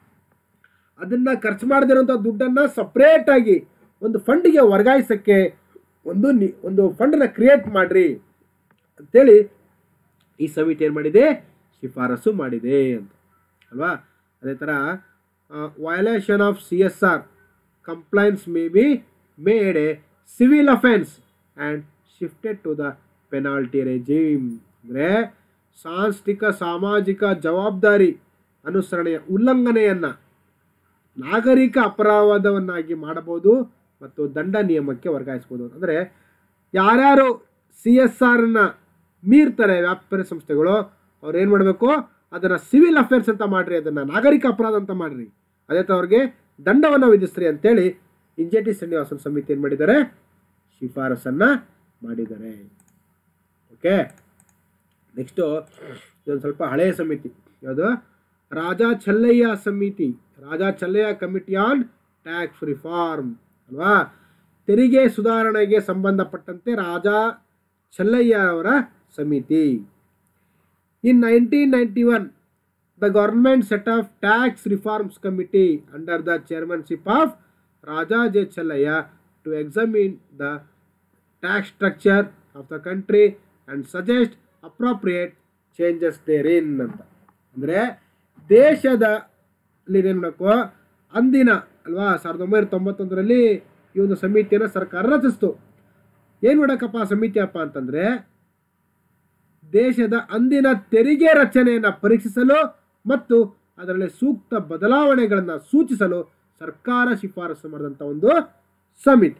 ಅದನ್ನು ಖರ್ಚು ಮಾಡದಿರೋಂಥ ದುಡ್ಡನ್ನು ಸಪ್ರೇಟಾಗಿ ಒಂದು ಫಂಡಿಗೆ ವರ್ಗಾಯಿಸೋಕ್ಕೆ ಒಂದು ನಿ ಒಂದು ಫಂಡನ್ನ ಕ್ರಿಯೇಟ್ ಮಾಡಿರಿ ಅಂತೇಳಿ ಈ ಸಮಿತಿ ಏನು ಮಾಡಿದೆ ಶಿಫಾರಸು ಮಾಡಿದೆ ಅಂತ ಅಲ್ವಾ ಅದೇ ಥರ violation of C S R compliance may be made a civil offence and shifted to the penalty regime ಅಂದರೆ ಸಾಂಸ್ಥಿಕ ಸಾಮಾಜಿಕ ಜವಾಬ್ದಾರಿ ಅನುಸರಣೆಯ ಉಲ್ಲಂಘನೆಯನ್ನು ನಾಗರಿಕ ಅಪರಾಧವನ್ನಾಗಿ ಮಾಡಬಹುದು ಮತ್ತು ದಂಡ ನಿಯಮಕ್ಕೆ ವರ್ಗಾಯಿಸ್ಬೋದು ಅಂದರೆ ಯಾರ್ಯಾರು ಸಿ ಎಸ್ ಆರ್ನ ಮೀರ್ತಾರೆ ವ್ಯಾಪಾರ ಸಂಸ್ಥೆಗಳು ಅವ್ರು ಏನು ಮಾಡಬೇಕು ಅದನ್ನು ಸಿವಿಲ್ ಅಫೇರ್ಸ್ ಅಂತ ಮಾಡಿರಿ ಅದನ್ನು ನಾಗರಿಕ ಅಪರಾಧ ಅಂತ ಮಾಡಿರಿ ಅದೇ ಥರ ಅವ್ರಿಗೆ ದಂಡವನ್ನು ವಿಧಿಸ್ರಿ ಅಂತೇಳಿ ಇಂಜೆಟಿ ಶ್ರೀನಿವಾಸನ್ ಸಮಿತಿ ಏನು ಮಾಡಿದ್ದಾರೆ ಶಿಫಾರಸನ್ನು ಮಾಡಿದ್ದಾರೆ ಓಕೆ ನೆಕ್ಸ್ಟು ಇದೊಂದು ಸ್ವಲ್ಪ ಹಳೆಯ ಸಮಿತಿ ಯಾವುದು ರಾಜಾ ಚೆಲ್ಲಯ್ಯ ಸಮಿತಿ Raja Chelliah committee on tax reform ಅಲ್ವಾ ತೆರಿಗೆ ಸುಧಾರಣೆಗೆ ಸಂಬಂಧಪಟ್ಟಂತೆ ರಾಜಾ ಚೆಲ್ಲಯ್ಯ ಅವರ ಸಮಿತಿ in nineteen ninety one the government set of tax reforms committee under the chairmanship of Raja J Chelliah to examine the tax structure of the country and suggest appropriate changes there in ಅಂತ ಅಂದರೆ ದೇಶದ ಏನು ಮಾಡಬೇಕು ಅಂದಿನ ಅಲ್ವಾ ಸಾವಿರದ ಒಂಬೈನೂರ ತೊಂಬತ್ತೊಂದರಲ್ಲಿ ಈ ಒಂದು ಸಮಿತಿಯನ್ನು ಸರ್ಕಾರ ರಚಿಸ್ತು ಏನು ಮಾಡಕ್ಕಪ್ಪ ಸಮಿತಿ ಅಪ್ಪ ಅಂತಂದರೆ ದೇಶದ ಅಂದಿನ ತೆರಿಗೆ ರಚನೆಯನ್ನು ಪರೀಕ್ಷಿಸಲು ಮತ್ತು ಅದರಲ್ಲಿ ಸೂಕ್ತ ಬದಲಾವಣೆಗಳನ್ನು ಸೂಚಿಸಲು ಸರ್ಕಾರ ಶಿಫಾರಸು ಮಾಡಿದಂಥ ಒಂದು ಸಮಿತಿ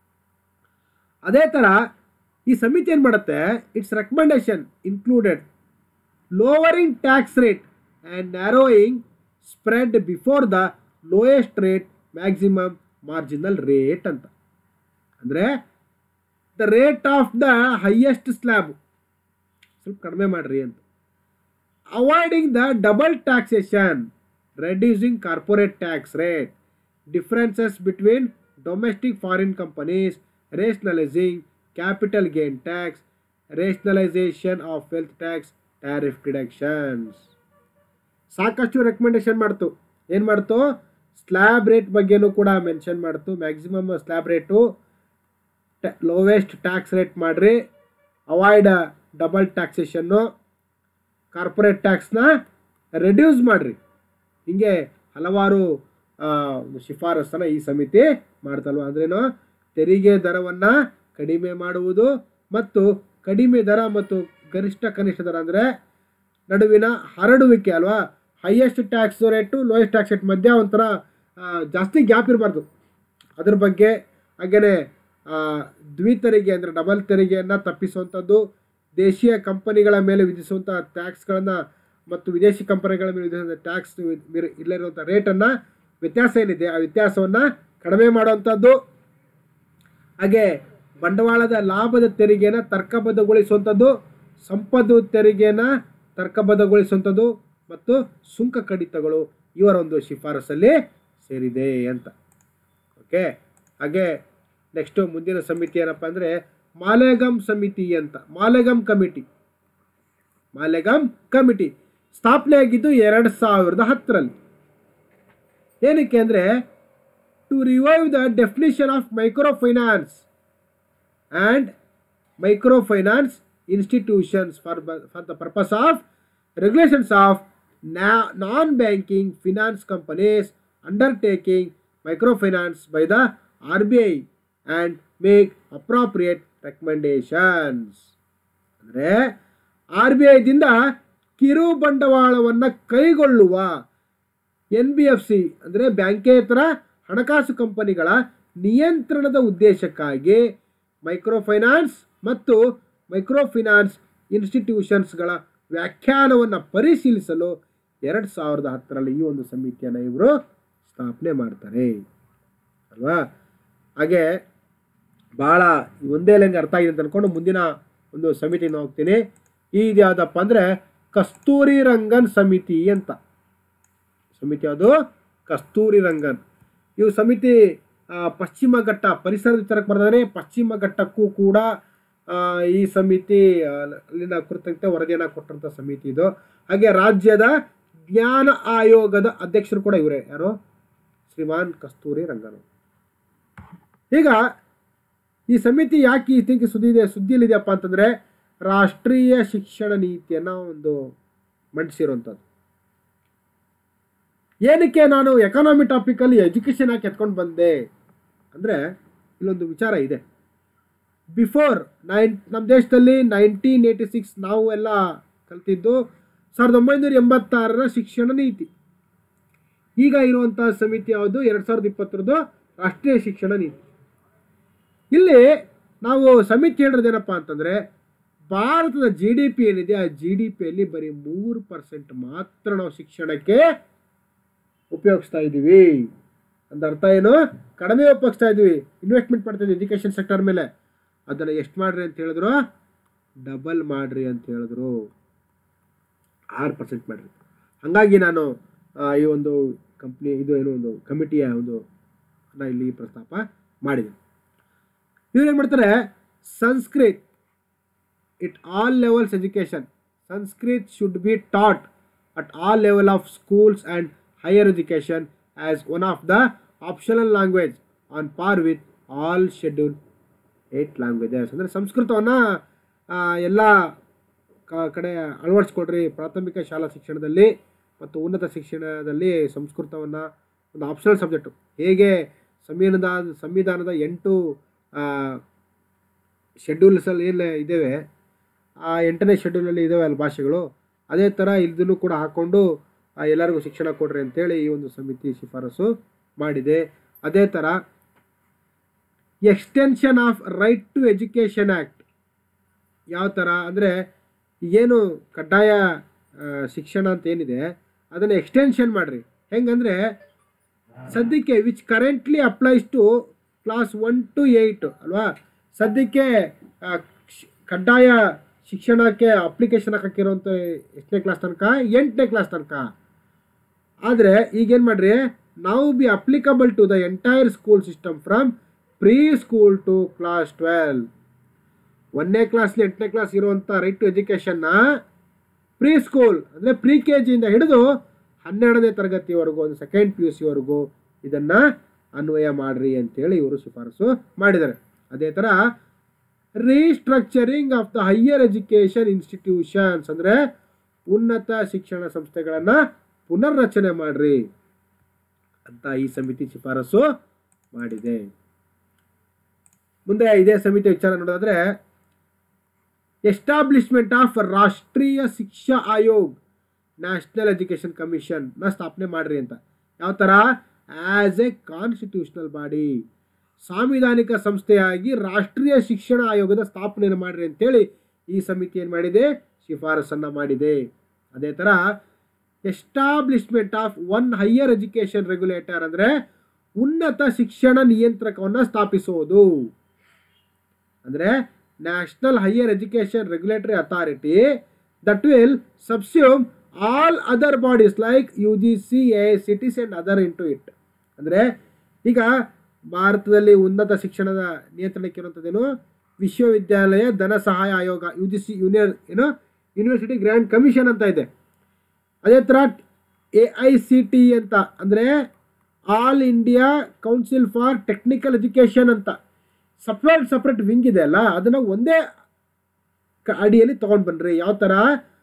ಅದೇ ಥರ ಈ ಸಮಿತಿ ಏನು ಮಾಡುತ್ತೆ its recommendation included lowering tax rate and narrowing spread before the lowest rate maximum marginal rate ಅಂತ ಅಂದರೆ the rate of the highest slab ಸ್ವಲ್ಪ ಕಡಿಮೆ ಮಾಡಿರಿ ಅಂತ avoiding the double taxation reducing corporate tax rate differences between domestic foreign companies rationalising capital gain tax rationalisation of wealth tax tariff deductions ಸಾಕಷ್ಟು recommendation ಮಾಡ್ತು ಏನು ಮಾಡ್ತು ಸ್ಲ್ಯಾಬ್ ರೇಟ್ ಬಗ್ಗೆನೂ ಕೂಡ ಮೆನ್ಷನ್ ಮಾಡ್ತು maximum slab rate lowest tax rate ಮಾಡಿರಿ avoid double ಟ್ಯಾಕ್ಸೇಷನ್ನು corporate ಟ್ಯಾಕ್ಸ್ನ ರೆಡ್ಯೂಸ್ ಮಾಡಿರಿ ಹೀಗೆ ಹಲವಾರು ಆ, ಶಿಫಾರಸನ್ನು ಈ ಸಮಿತಿ ಮಾಡ್ತಲ್ವ ಅಂದ್ರೇನು ತೆರಿಗೆ ದರವನ್ನು ಕಡಿಮೆ ಮಾಡುವುದು ಮತ್ತು ಕಡಿಮೆ ದರ ಮತ್ತು ಗರಿಷ್ಠ ಕನಿಷ್ಠ ದರ ಅಂದರೆ ನಡುವಿನ ಹರಡುವಿಕೆ ಅಲ್ವಾ highest tax rate lowest tax rate ಮಧ್ಯ ಒಂಥರ ಆ, ಜಾಸ್ತಿ ಗ್ಯಾಪ್ ಇರಬಾರ್ದು ಅದ್ರ ಬಗ್ಗೆ ಹಾಗೆಯೇ ದ್ವಿತೆರಿಗೆ ಅಂದರೆ ಡಬಲ್ ತೆರಿಗೆಯನ್ನು ತಪ್ಪಿಸುವಂಥದ್ದು ದೇಶೀಯ ಕಂಪನಿಗಳ ಮೇಲೆ ವಿಧಿಸುವಂಥ ಟ್ಯಾಕ್ಸ್ಗಳನ್ನು ಮತ್ತು ವಿದೇಶಿ ಕಂಪನಿಗಳ ಮೇಲೆ ವಿಧಿಸುವಂಥ ಟ್ಯಾಕ್ಸ್ ಇಲ್ಲದಿರುವಂಥ ರೇಟನ್ನು ವ್ಯತ್ಯಾಸ ಏನಿದೆ ಆ ವ್ಯತ್ಯಾಸವನ್ನು ಕಡಿಮೆ ಮಾಡುವಂಥದ್ದು ಹಾಗೆ ಬಂಡವಾಳದ ಲಾಭದ ತೆರಿಗೆನ ತರ್ಕಬದ್ಧಗೊಳಿಸುವಂಥದ್ದು ಸಂಪತ್ತು ತೆರಿಗೆನ ತರ್ಕಬದ್ಧಗೊಳಿಸುವಂಥದ್ದು ಮತ್ತು ಸುಂಕ ಕಡಿತಗಳು ಇವರ ಒಂದು ಶಿಫಾರಸಲ್ಲಿ ಸೇರಿದೆ ಅಂತ ಓಕೆ ಹಾಗೆ ನೆಕ್ಸ್ಟು ಮುಂದಿನ ಸಮಿತಿ ಏನಪ್ಪ ಅಂದರೆ ಮಾಲೆಗಮ್ ಸಮಿತಿ ಅಂತ ಮಾಲೆಗಮ್ ಕಮಿಟಿ ಮಾಲೆಗಮ್ ಕಮಿಟಿ ಸ್ಥಾಪನೆ ಆಗಿದ್ದು ಎರಡು ಸಾವಿರದ ಹತ್ತರಲ್ಲಿ ಏನಕ್ಕೆ ಅಂದರೆ to revive the definition of micro finance and micro finance institutions for for the purpose of regulations of non banking finance companies undertaking micro finance by the R B I and make appropriate recommendations ಅಂದರೆ R B ಐದಿಂದ ಕಿರು ಬಂಡವಾಳವನ್ನು ಕೈಗೊಳ್ಳುವ N B F C ಅಂದರೆ ಬ್ಯಾಂಕೇತರ ಹಣಕಾಸು ಕಂಪನಿಗಳ ನಿಯಂತ್ರಣದ ಉದ್ದೇಶಕ್ಕಾಗಿ ಮೈಕ್ರೋ ಫೈನಾನ್ಸ್ ಮತ್ತು ಮೈಕ್ರೋ ಫಿನಾನ್ಸ್ ಇನ್ಸ್ಟಿಟ್ಯೂಷನ್ಸ್ಗಳ ವ್ಯಾಖ್ಯಾನವನ್ನು ಪರಿಶೀಲಿಸಲು ಎರಡು ಸಾವಿರದ ಹತ್ತರಲ್ಲಿ ಈ ಒಂದು ಸಮಿತಿಯನ್ನು ಇವರು ಸ್ಥಾಪನೆ ಮಾಡ್ತಾರೆ ಅಲ್ವಾ ಹಾಗೆ ಭಾಳ ಒಂದೇ ಲೈನ್ಗೆ ಅರ್ಥ ಆಗಿದೆ ಅಂತ ಅಂದ್ಕೊಂಡು ಮುಂದಿನ ಒಂದು ಸಮಿತಿನ ಹೋಗ್ತೀನಿ ಇದು ಯಾವುದಪ್ಪ ಅಂದರೆ ಕಸ್ತೂರಿ ರಂಗನ್ ಸಮಿತಿ ಅಂತ ಸಮಿತಿ ಯಾವುದು ಕಸ್ತೂರಿ ರಂಗನ್ ಇವು ಸಮಿತಿ ಆ, ಪಶ್ಚಿಮ ಘಟ್ಟ ಪರಿಸರದ ವಿಚಾರಕ್ಕೆ ಬರೆದರೆ ಪಶ್ಚಿಮ ಘಟ್ಟಕ್ಕೂ ಕೂಡ ಆ, ಈ ಸಮಿತಿ ಆ, ಅಲ್ಲಿನ ಕುರಿತಂತೆ ವರದಿಯನ್ನು ಕೊಟ್ಟಂಥ ಸಮಿತಿ ಇದು ಹಾಗೆ ರಾಜ್ಯದ ಜ್ಞಾನ ಆಯೋಗದ ಅಧ್ಯಕ್ಷರು ಕೂಡ ಇವರೇ ಯಾರು ಶ್ರೀಮಾನ್ ಕಸ್ತೂರಿ ರಂಗನ್ ಈಗ ಈ ಸಮಿತಿ ಯಾಕೆ ಇತ್ತೀಚೆಗೆ ಸುದ್ದಿ ಇದೆ ಸುದ್ದಿಯಲ್ಲಿದೆಯಪ್ಪ ಅಂತಂದರೆ ರಾಷ್ಟ್ರೀಯ ಶಿಕ್ಷಣ ನೀತಿಯನ್ನು ಒಂದು ಮಂಡಿಸಿರುವಂಥದ್ದು ಏನಕ್ಕೆ ನಾನು ಎಕಾನಮಿ ಟಾಪಿಕಲ್ಲಿ ಎಜುಕೇಷನ್ ಯಾಕೆ ಎತ್ಕೊಂಡು ಬಂದೆ ಅಂದರೆ ಇಲ್ಲೊಂದು ವಿಚಾರ ಇದೆ ಬಿಫೋರ್ ನೈನ್ ನಮ್ಮ ದೇಶದಲ್ಲಿ ನೈನ್ಟೀನ್ ಏಯ್ಟಿ ಸಿಕ್ಸ್ ನಾವು ಎಲ್ಲ ಕಲ್ತಿದ್ದು ಸಾವಿರದ ಒಂಬೈನೂರ ಎಂಬತ್ತಾರರ ಶಿಕ್ಷಣ ನೀತಿ ಈಗ ಇರುವಂಥ ಸಮಿತಿ ಯಾವುದು ಎರಡು ಸಾವಿರದ ಇಪ್ಪತ್ತರದ್ದು ರಾಷ್ಟ್ರೀಯ ಶಿಕ್ಷಣ ನೀತಿ ಇಲ್ಲಿ ನಾವು ಸಮಿತಿ ಹೇಳೋದೇನಪ್ಪ ಅಂತಂದರೆ ಭಾರತದ ಜಿ ಡಿ ಪಿ ಏನಿದೆ ಆ ಜಿ ಡಿ ಪಿಯಲ್ಲಿ ಬರೀ ಮೂರು ಪರ್ಸೆಂಟ್ ಮಾತ್ರ ನಾವು ಶಿಕ್ಷಣಕ್ಕೆ ಉಪಯೋಗಿಸ್ತಾ ಇದ್ದೀವಿ ಅಂತ ಅರ್ಥ ಏನು ಕಡಿಮೆ ಉಪಯೋಗಿಸ್ತಾ ಇದ್ದೀವಿ ಇನ್ವೆಸ್ಟ್ಮೆಂಟ್ ಮಾಡ್ತಾ ಇದ್ದೀವಿ ಎಜುಕೇಷನ್ ಸೆಕ್ಟರ್ ಮೇಲೆ ಅದನ್ನು ಎಷ್ಟು ಮಾಡ್ರಿ ಅಂತ ಹೇಳಿದ್ರು ಡಬಲ್ ಮಾಡ್ರಿ ಅಂತ ಹೇಳಿದ್ರು ಆರು ಪರ್ಸೆಂಟ್ ಮಾಡ್ರಿ ಹಾಗಾಗಿ ನಾನು ಆ, ಈ ಒಂದು ಕಂಪ್ನಿ ಇದು ಏನೋ ಒಂದು ಕಮಿಟಿಯ ಒಂದು ನ ಇಲ್ಲಿ ಪ್ರಸ್ತಾಪ ಮಾಡಿದೆ ಇವ್ರೇನು ಮಾಡ್ತಾರೆ Sanskrit it all levels education Sanskrit should be taught at all level of schools and higher education as one of the optional language on par with all schedule eight languages ಅಂದರೆ ಸಂಸ್ಕೃತವನ್ನು ಎಲ್ಲ ಕ- ಕಡೆ ಅಳವಡಿಸ್ಕೊಡ್ರಿ ಪ್ರಾಥಮಿಕ ಶಾಲಾ ಶಿಕ್ಷಣದಲ್ಲಿ ಮತ್ತು ಉನ್ನತ ಶಿಕ್ಷಣದಲ್ಲಿ ಸಂಸ್ಕೃತವನ್ನು ಒಂದು ಆಪ್ಷನಲ್ ಸಬ್ಜೆಕ್ಟು ಹೇಗೆ ಸಂವಿಧಾನದ ಸಂವಿಧಾನದ ಎಂಟು ಶೆಡ್ಯೂಲ್ಸಲ್ಲಿ ಏನು ಇದ್ದೇವೆ ಆ ಎಂಟನೇ ಶೆಡ್ಯೂಲಲ್ಲಿ ಇದ್ದಾವೆ ಅಲ್ಲ ಭಾಷೆಗಳು ಅದೇ ಥರ ಇದನ್ನು ಕೂಡ ಹಾಕ್ಕೊಂಡು ಆ, ಎಲ್ಲರಿಗೂ ಶಿಕ್ಷಣ ಕೊಡ್ರಿ ಅಂತೇಳಿ ಈ ಒಂದು ಸಮಿತಿ ಶಿಫಾರಸು ಮಾಡಿದೆ ಅದೇ ಥರ extension of right to education act ಯಾವ ಥರ ಅಂದರೆ ಏನು ಕಡ್ಡಾಯ ಆ, ಶಿಕ್ಷಣ ಅಂತ ಏನಿದೆ ಅದನ್ನು ಎಕ್ಸ್ಟೆನ್ಷನ್ ಮಾಡಿರಿ ಹೆಂಗಂದರೆ ಸದ್ಯಕ್ಕೆ which currently applies to class one to eight ಅಲ್ವಾ ಸದ್ಯಕ್ಕೆ ಆ, ಶ್- ಕಡ್ಡಾಯ ಶಿಕ್ಷಣಕ್ಕೆ ಅಪ್ಲಿಕೇಶನ್ ಹಾಕಿರೋಂಥ ಎಷ್ಟನೇ ಕ್ಲಾಸ್ ತನಕ ಎಂಟನೇ ಕ್ಲಾಸ್ ತನಕ ಆದರೆ ಈಗೇನು ಮಾಡ್ರಿ ನಾವು be applicable to the entire school system from pre school to class twelve ಒಂದನೇ ಕ್ಲಾಸ್ಲಿ ಎಂಟನೇ ಕ್ಲಾಸ್ ಇರುವಂಥ ರೈಟ್ ಟು ಎಜುಕೇಷನ್ನ ಪ್ರೀ ಸ್ಕೂಲ್ ಅಂದರೆ ಪ್ರಿ ಕೆ ಜಿಯಿಂದ ಹಿಡಿದು ಹನ್ನೆರಡನೇ ತರಗತಿವರೆಗೂ ಒಂದು ಸೆಕೆಂಡ್ ಪಿ ಯು ಸಿವರೆಗೂ ಇದನ್ನು ಅನ್ವಯ ಮಾಡ್ರಿ ಅಂತೇಳಿ ಇವರು ಶಿಫಾರಸು ಮಾಡಿದ್ದಾರೆ ಅದೇ ಥರ restructuring of the higher education institutions ಅಂದರೆ ಉನ್ನತ ಶಿಕ್ಷಣ ಸಂಸ್ಥೆಗಳನ್ನು ಪುನರ್ರಚನೆ ಮಾಡ್ರಿ ಅಂತ ಈ ಸಮಿತಿ ಶಿಫಾರಸು ಮಾಡಿದೆ ಮುಂದೆ ಇದೇ ಸಮಿತಿ ವಿಚಾರ ನೋಡೋದಾದ್ರೆ establishment of Rashtriya Shiksha Aayog national education commission ನ ಸ್ಥಾಪನೆ ಮಾಡ್ರಿ ಅಂತ ಯಾವ ಥರ ಆ್ಯಸ್ ಎ ಕಾನ್ಸ್ಟಿಟ್ಯೂಷನಲ್ ಬಾಡಿ ಸಾಂವಿಧಾನಿಕ ಸಂಸ್ಥೆಯಾಗಿ ರಾಷ್ಟ್ರೀಯ ಶಿಕ್ಷಣ ಆಯೋಗದ ಸ್ಥಾಪನೆಯನ್ನು ಮಾಡ್ರಿ ಅಂತೇಳಿ ಈ ಸಮಿತಿ ಏನು ಮಾಡಿದೆ ಶಿಫಾರಸನ್ನು ಮಾಡಿದೆ ಅದೇ ಥರ establishment of one higher education regulator ಅಂದರೆ ಉನ್ನತ ಶಿಕ್ಷಣ ನಿಯಂತ್ರಕವನ್ನು ಸ್ಥಾಪಿಸುವುದು ಅಂದರೆ national higher education regulatory authority that will subsume all other bodies like U G C A CTs and other into it ಅಂದರೆ ಈಗ ಭಾರತದಲ್ಲಿ ಉನ್ನತ ಶಿಕ್ಷಣದ ನಿಯಂತ್ರಣಕ್ಕೆ ಇರುವಂಥದ್ದೇನು ವಿಶ್ವವಿದ್ಯಾಲಯ ಧನ ಸಹಾಯ ಆಯೋಗ ಯು ಜಿ ಸಿ ಯೂನಿಯನ್ ಏನು ಯೂನಿವರ್ಸಿಟಿ ಗ್ರ್ಯಾಂಡ್ ಕಮಿಷನ್ ಅಂತ ಇದೆ ಅದೇ ಥರ ಎ ಐ ಸಿ ಟಿ ಅಂತ ಅಂದರೆ all India council for technical education ಅಂತ ಸಪ್ರೇಟ್ ಸಪ್ರೇಟ್ ವಿಂಗ್ ಇದೆ ಅಲ್ಲ ಅದನ್ನು ಒಂದೇ ಕ- ಅಡಿಯಲ್ಲಿ ತೊಗೊಂಡು ಬನ್ನಿರಿ ಯಾವ ಥರ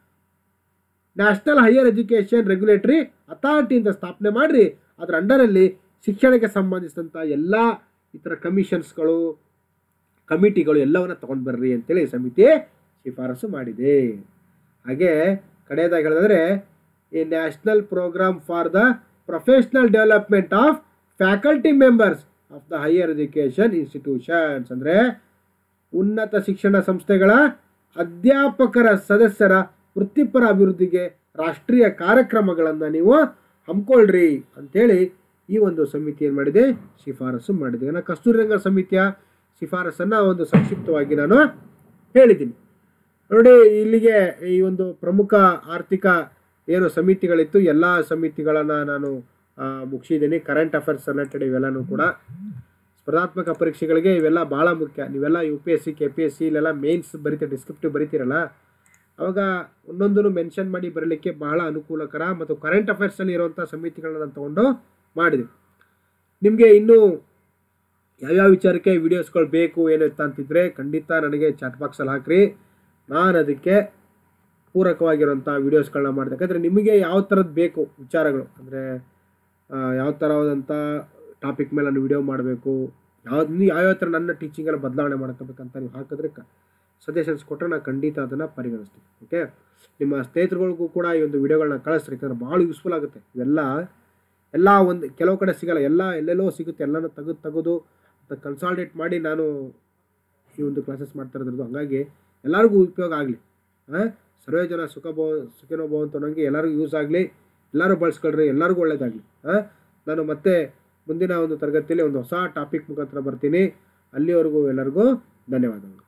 national higher education regulatory authority ಅಂತ ಸ್ಥಾಪನೆ ಮಾಡಿರಿ ಅದರ ಅಂಡರಲ್ಲಿ ಶಿಕ್ಷಣಕ್ಕೆ ಸಂಬಂಧಿಸಿದಂಥ ಎಲ್ಲ ಇತರ ಕಮಿಷನ್ಸ್ಗಳು ಕಮಿಟಿಗಳು ಎಲ್ಲವನ್ನ ತಗೊಂಡು ಬರ್ರಿ ಅಂತೇಳಿ ಸಮಿತಿ ಶಿಫಾರಸು ಮಾಡಿದೆ ಹಾಗೆ ಕಡೆಯದಾಗಿ ಹೇಳಿದ್ರೆ ಈ national programme for the professional development of faculty members of the higher education institutions ಅಂದರೆ ಉನ್ನತ ಶಿಕ್ಷಣ ಸಂಸ್ಥೆಗಳ ಅಧ್ಯಾಪಕರ ಸದಸ್ಯರ ವೃತ್ತಿಪರ ಅಭಿವೃದ್ಧಿಗೆ ರಾಷ್ಟ್ರೀಯ ಕಾರ್ಯಕ್ರಮಗಳನ್ನು ನೀವು ಹಮ್ಮಿಕೊಳ್ಳ್ರಿ ಅಂತೇಳಿ ಈ ಒಂದು ಸಮಿತಿ ಏನು ಮಾಡಿದೆ ಶಿಫಾರಸು ಮಾಡಿದೆ ನಾನು ಕಸ್ತೂರಿರಂಗ ಸಮಿತಿಯ ಶಿಫಾರಸನ್ನು ಒಂದು ಸಂಕ್ಷಿಪ್ತವಾಗಿ ನಾನು ಹೇಳಿದ್ದೀನಿ ನೋಡಿ ಇಲ್ಲಿಗೆ ಈ ಒಂದು ಪ್ರಮುಖ ಆರ್ಥಿಕ ಏನು ಸಮಿತಿಗಳಿತ್ತು ಎಲ್ಲ ಸಮಿತಿಗಳನ್ನು ನಾನು ಆ, ಮುಗಿಸಿದ್ದೀನಿ ಕರೆಂಟ್ ಅಫೇರ್ಸ್ ರಿಲೇಟೆಡ್ ಇವೆಲ್ಲನೂ ಕೂಡ ಸ್ಪರ್ಧಾತ್ಮಕ ಪರೀಕ್ಷೆಗಳಿಗೆ ಇವೆಲ್ಲ ಭಾಳ ಮುಖ್ಯ ನೀವೆಲ್ಲ U P S C K P S C ಇಲ್ಲೆಲ್ಲ ಮೇನ್ಸ್ ಬರೀತೀರ ಡಿಸ್ಕ್ರಿಪ್ಟಿವ್ ಬರೀತೀರಲ್ಲ ಅವಾಗ ಒಂದೊಂದನ್ನು ಮೆನ್ಷನ್ ಮಾಡಿ ಬರಲಿಕ್ಕೆ ಬಹಳ ಅನುಕೂಲಕರ ಮತ್ತು ಕರೆಂಟ್ ಅಫೇರ್ಸಲ್ಲಿ ಇರುವಂಥ ಸಮಿತಿಗಳನ್ನ ನಾನು ತೊಗೊಂಡು ಮಾಡಿದೆ ನಿಮಗೆ ಇನ್ನೂ ಯಾವ್ಯಾವ ವಿಚಾರಕ್ಕೆ ವೀಡಿಯೋಸ್ಗಳು ಬೇಕು ಏನು ಅಂತ ಅಂತಿದ್ರೆ ಖಂಡಿತ ನನಗೆ ಚಾಟ್ ಬಾಕ್ಸಲ್ಲಿ ಹಾಕ್ರಿ ನಾನು ಅದಕ್ಕೆ ಪೂರಕವಾಗಿರುವಂಥ ವೀಡಿಯೋಸ್ಗಳನ್ನ ಮಾಡಿದೆ ಯಾಕಂದರೆ ನಿಮಗೆ ಯಾವ ಥರದ್ದು ಬೇಕು ವಿಚಾರಗಳು ಅಂದರೆ ಯಾವ ಥರವಾದಂಥ ಟಾಪಿಕ್ ಮೇಲೆ ನಾನು ವಿಡಿಯೋ ಮಾಡಬೇಕು ಯಾವ್ದು ನೀವು ಯಾವ್ಯಾವ ಥರ ನನ್ನ ಟೀಚಿಂಗನ್ನು ಬದಲಾವಣೆ ಮಾಡ್ಕೋಬೇಕಂತ ನೀವು ಹಾಕಿದ್ರೆ ಕ ಸಜೆಷನ್ಸ್ ಕೊಟ್ಟರೆ ನಾನು ಖಂಡಿತ ಅದನ್ನು ಪರಿಗಣಿಸ್ತೀನಿ ಓಕೆ ನಿಮ್ಮ ಸ್ನೇಹಿತರುಗಳಿಗೂ ಕೂಡ ಈ ಒಂದು ವಿಡಿಯೋಗಳನ್ನ ಕಳಿಸ್ರಿ ಯಾಕಂದ್ರೆ ಭಾಳ ಯೂಸ್ಫುಲ್ ಆಗುತ್ತೆ ಇವೆಲ್ಲ ಎಲ್ಲ ಒಂದು ಕೆಲವು ಕಡೆ ಸಿಗಲ್ಲ ಎಲ್ಲ ಎಲ್ಲೆಲ್ಲೋ ಸಿಗುತ್ತೆ ಎಲ್ಲನೂ ತೆಗೆದು ತೆಗೆದು ಕನ್ಸಾಲ್ಟೇಟ್ ಮಾಡಿ ನಾನು ಈ ಒಂದು ಕ್ಲಾಸಸ್ ಮಾಡ್ತಾ ಇರೋದ್ರದ್ದು ಹಾಗಾಗಿ ಎಲ್ಲರಿಗೂ ಉಪಯೋಗ ಆಗಲಿ ಸರ್ವೇ ಜನ ಸುಖ ಭವ ಸುಖಿನೋ ಭವಂತು ಅನ್ನೋಂಗೆ ಎಲ್ಲರಿಗೂ ಯೂಸ್ ಆಗಲಿ ಎಲ್ಲರೂ ಬಳಸ್ಕೊಳ್ರಿ ಎಲ್ಲರಿಗೂ ಒಳ್ಳೇದಾಗಲಿ ನಾನು ಮತ್ತೆ ಮುಂದಿನ ಒಂದು ತರಗತಿಯಲ್ಲಿ ಒಂದು ಹೊಸ ಟಾಪಿಕ್ ಮುಖಾಂತರ ಬರ್ತೀನಿ ಅಲ್ಲಿವರೆಗೂ ಎಲ್ಲರಿಗೂ ಧನ್ಯವಾದಗಳು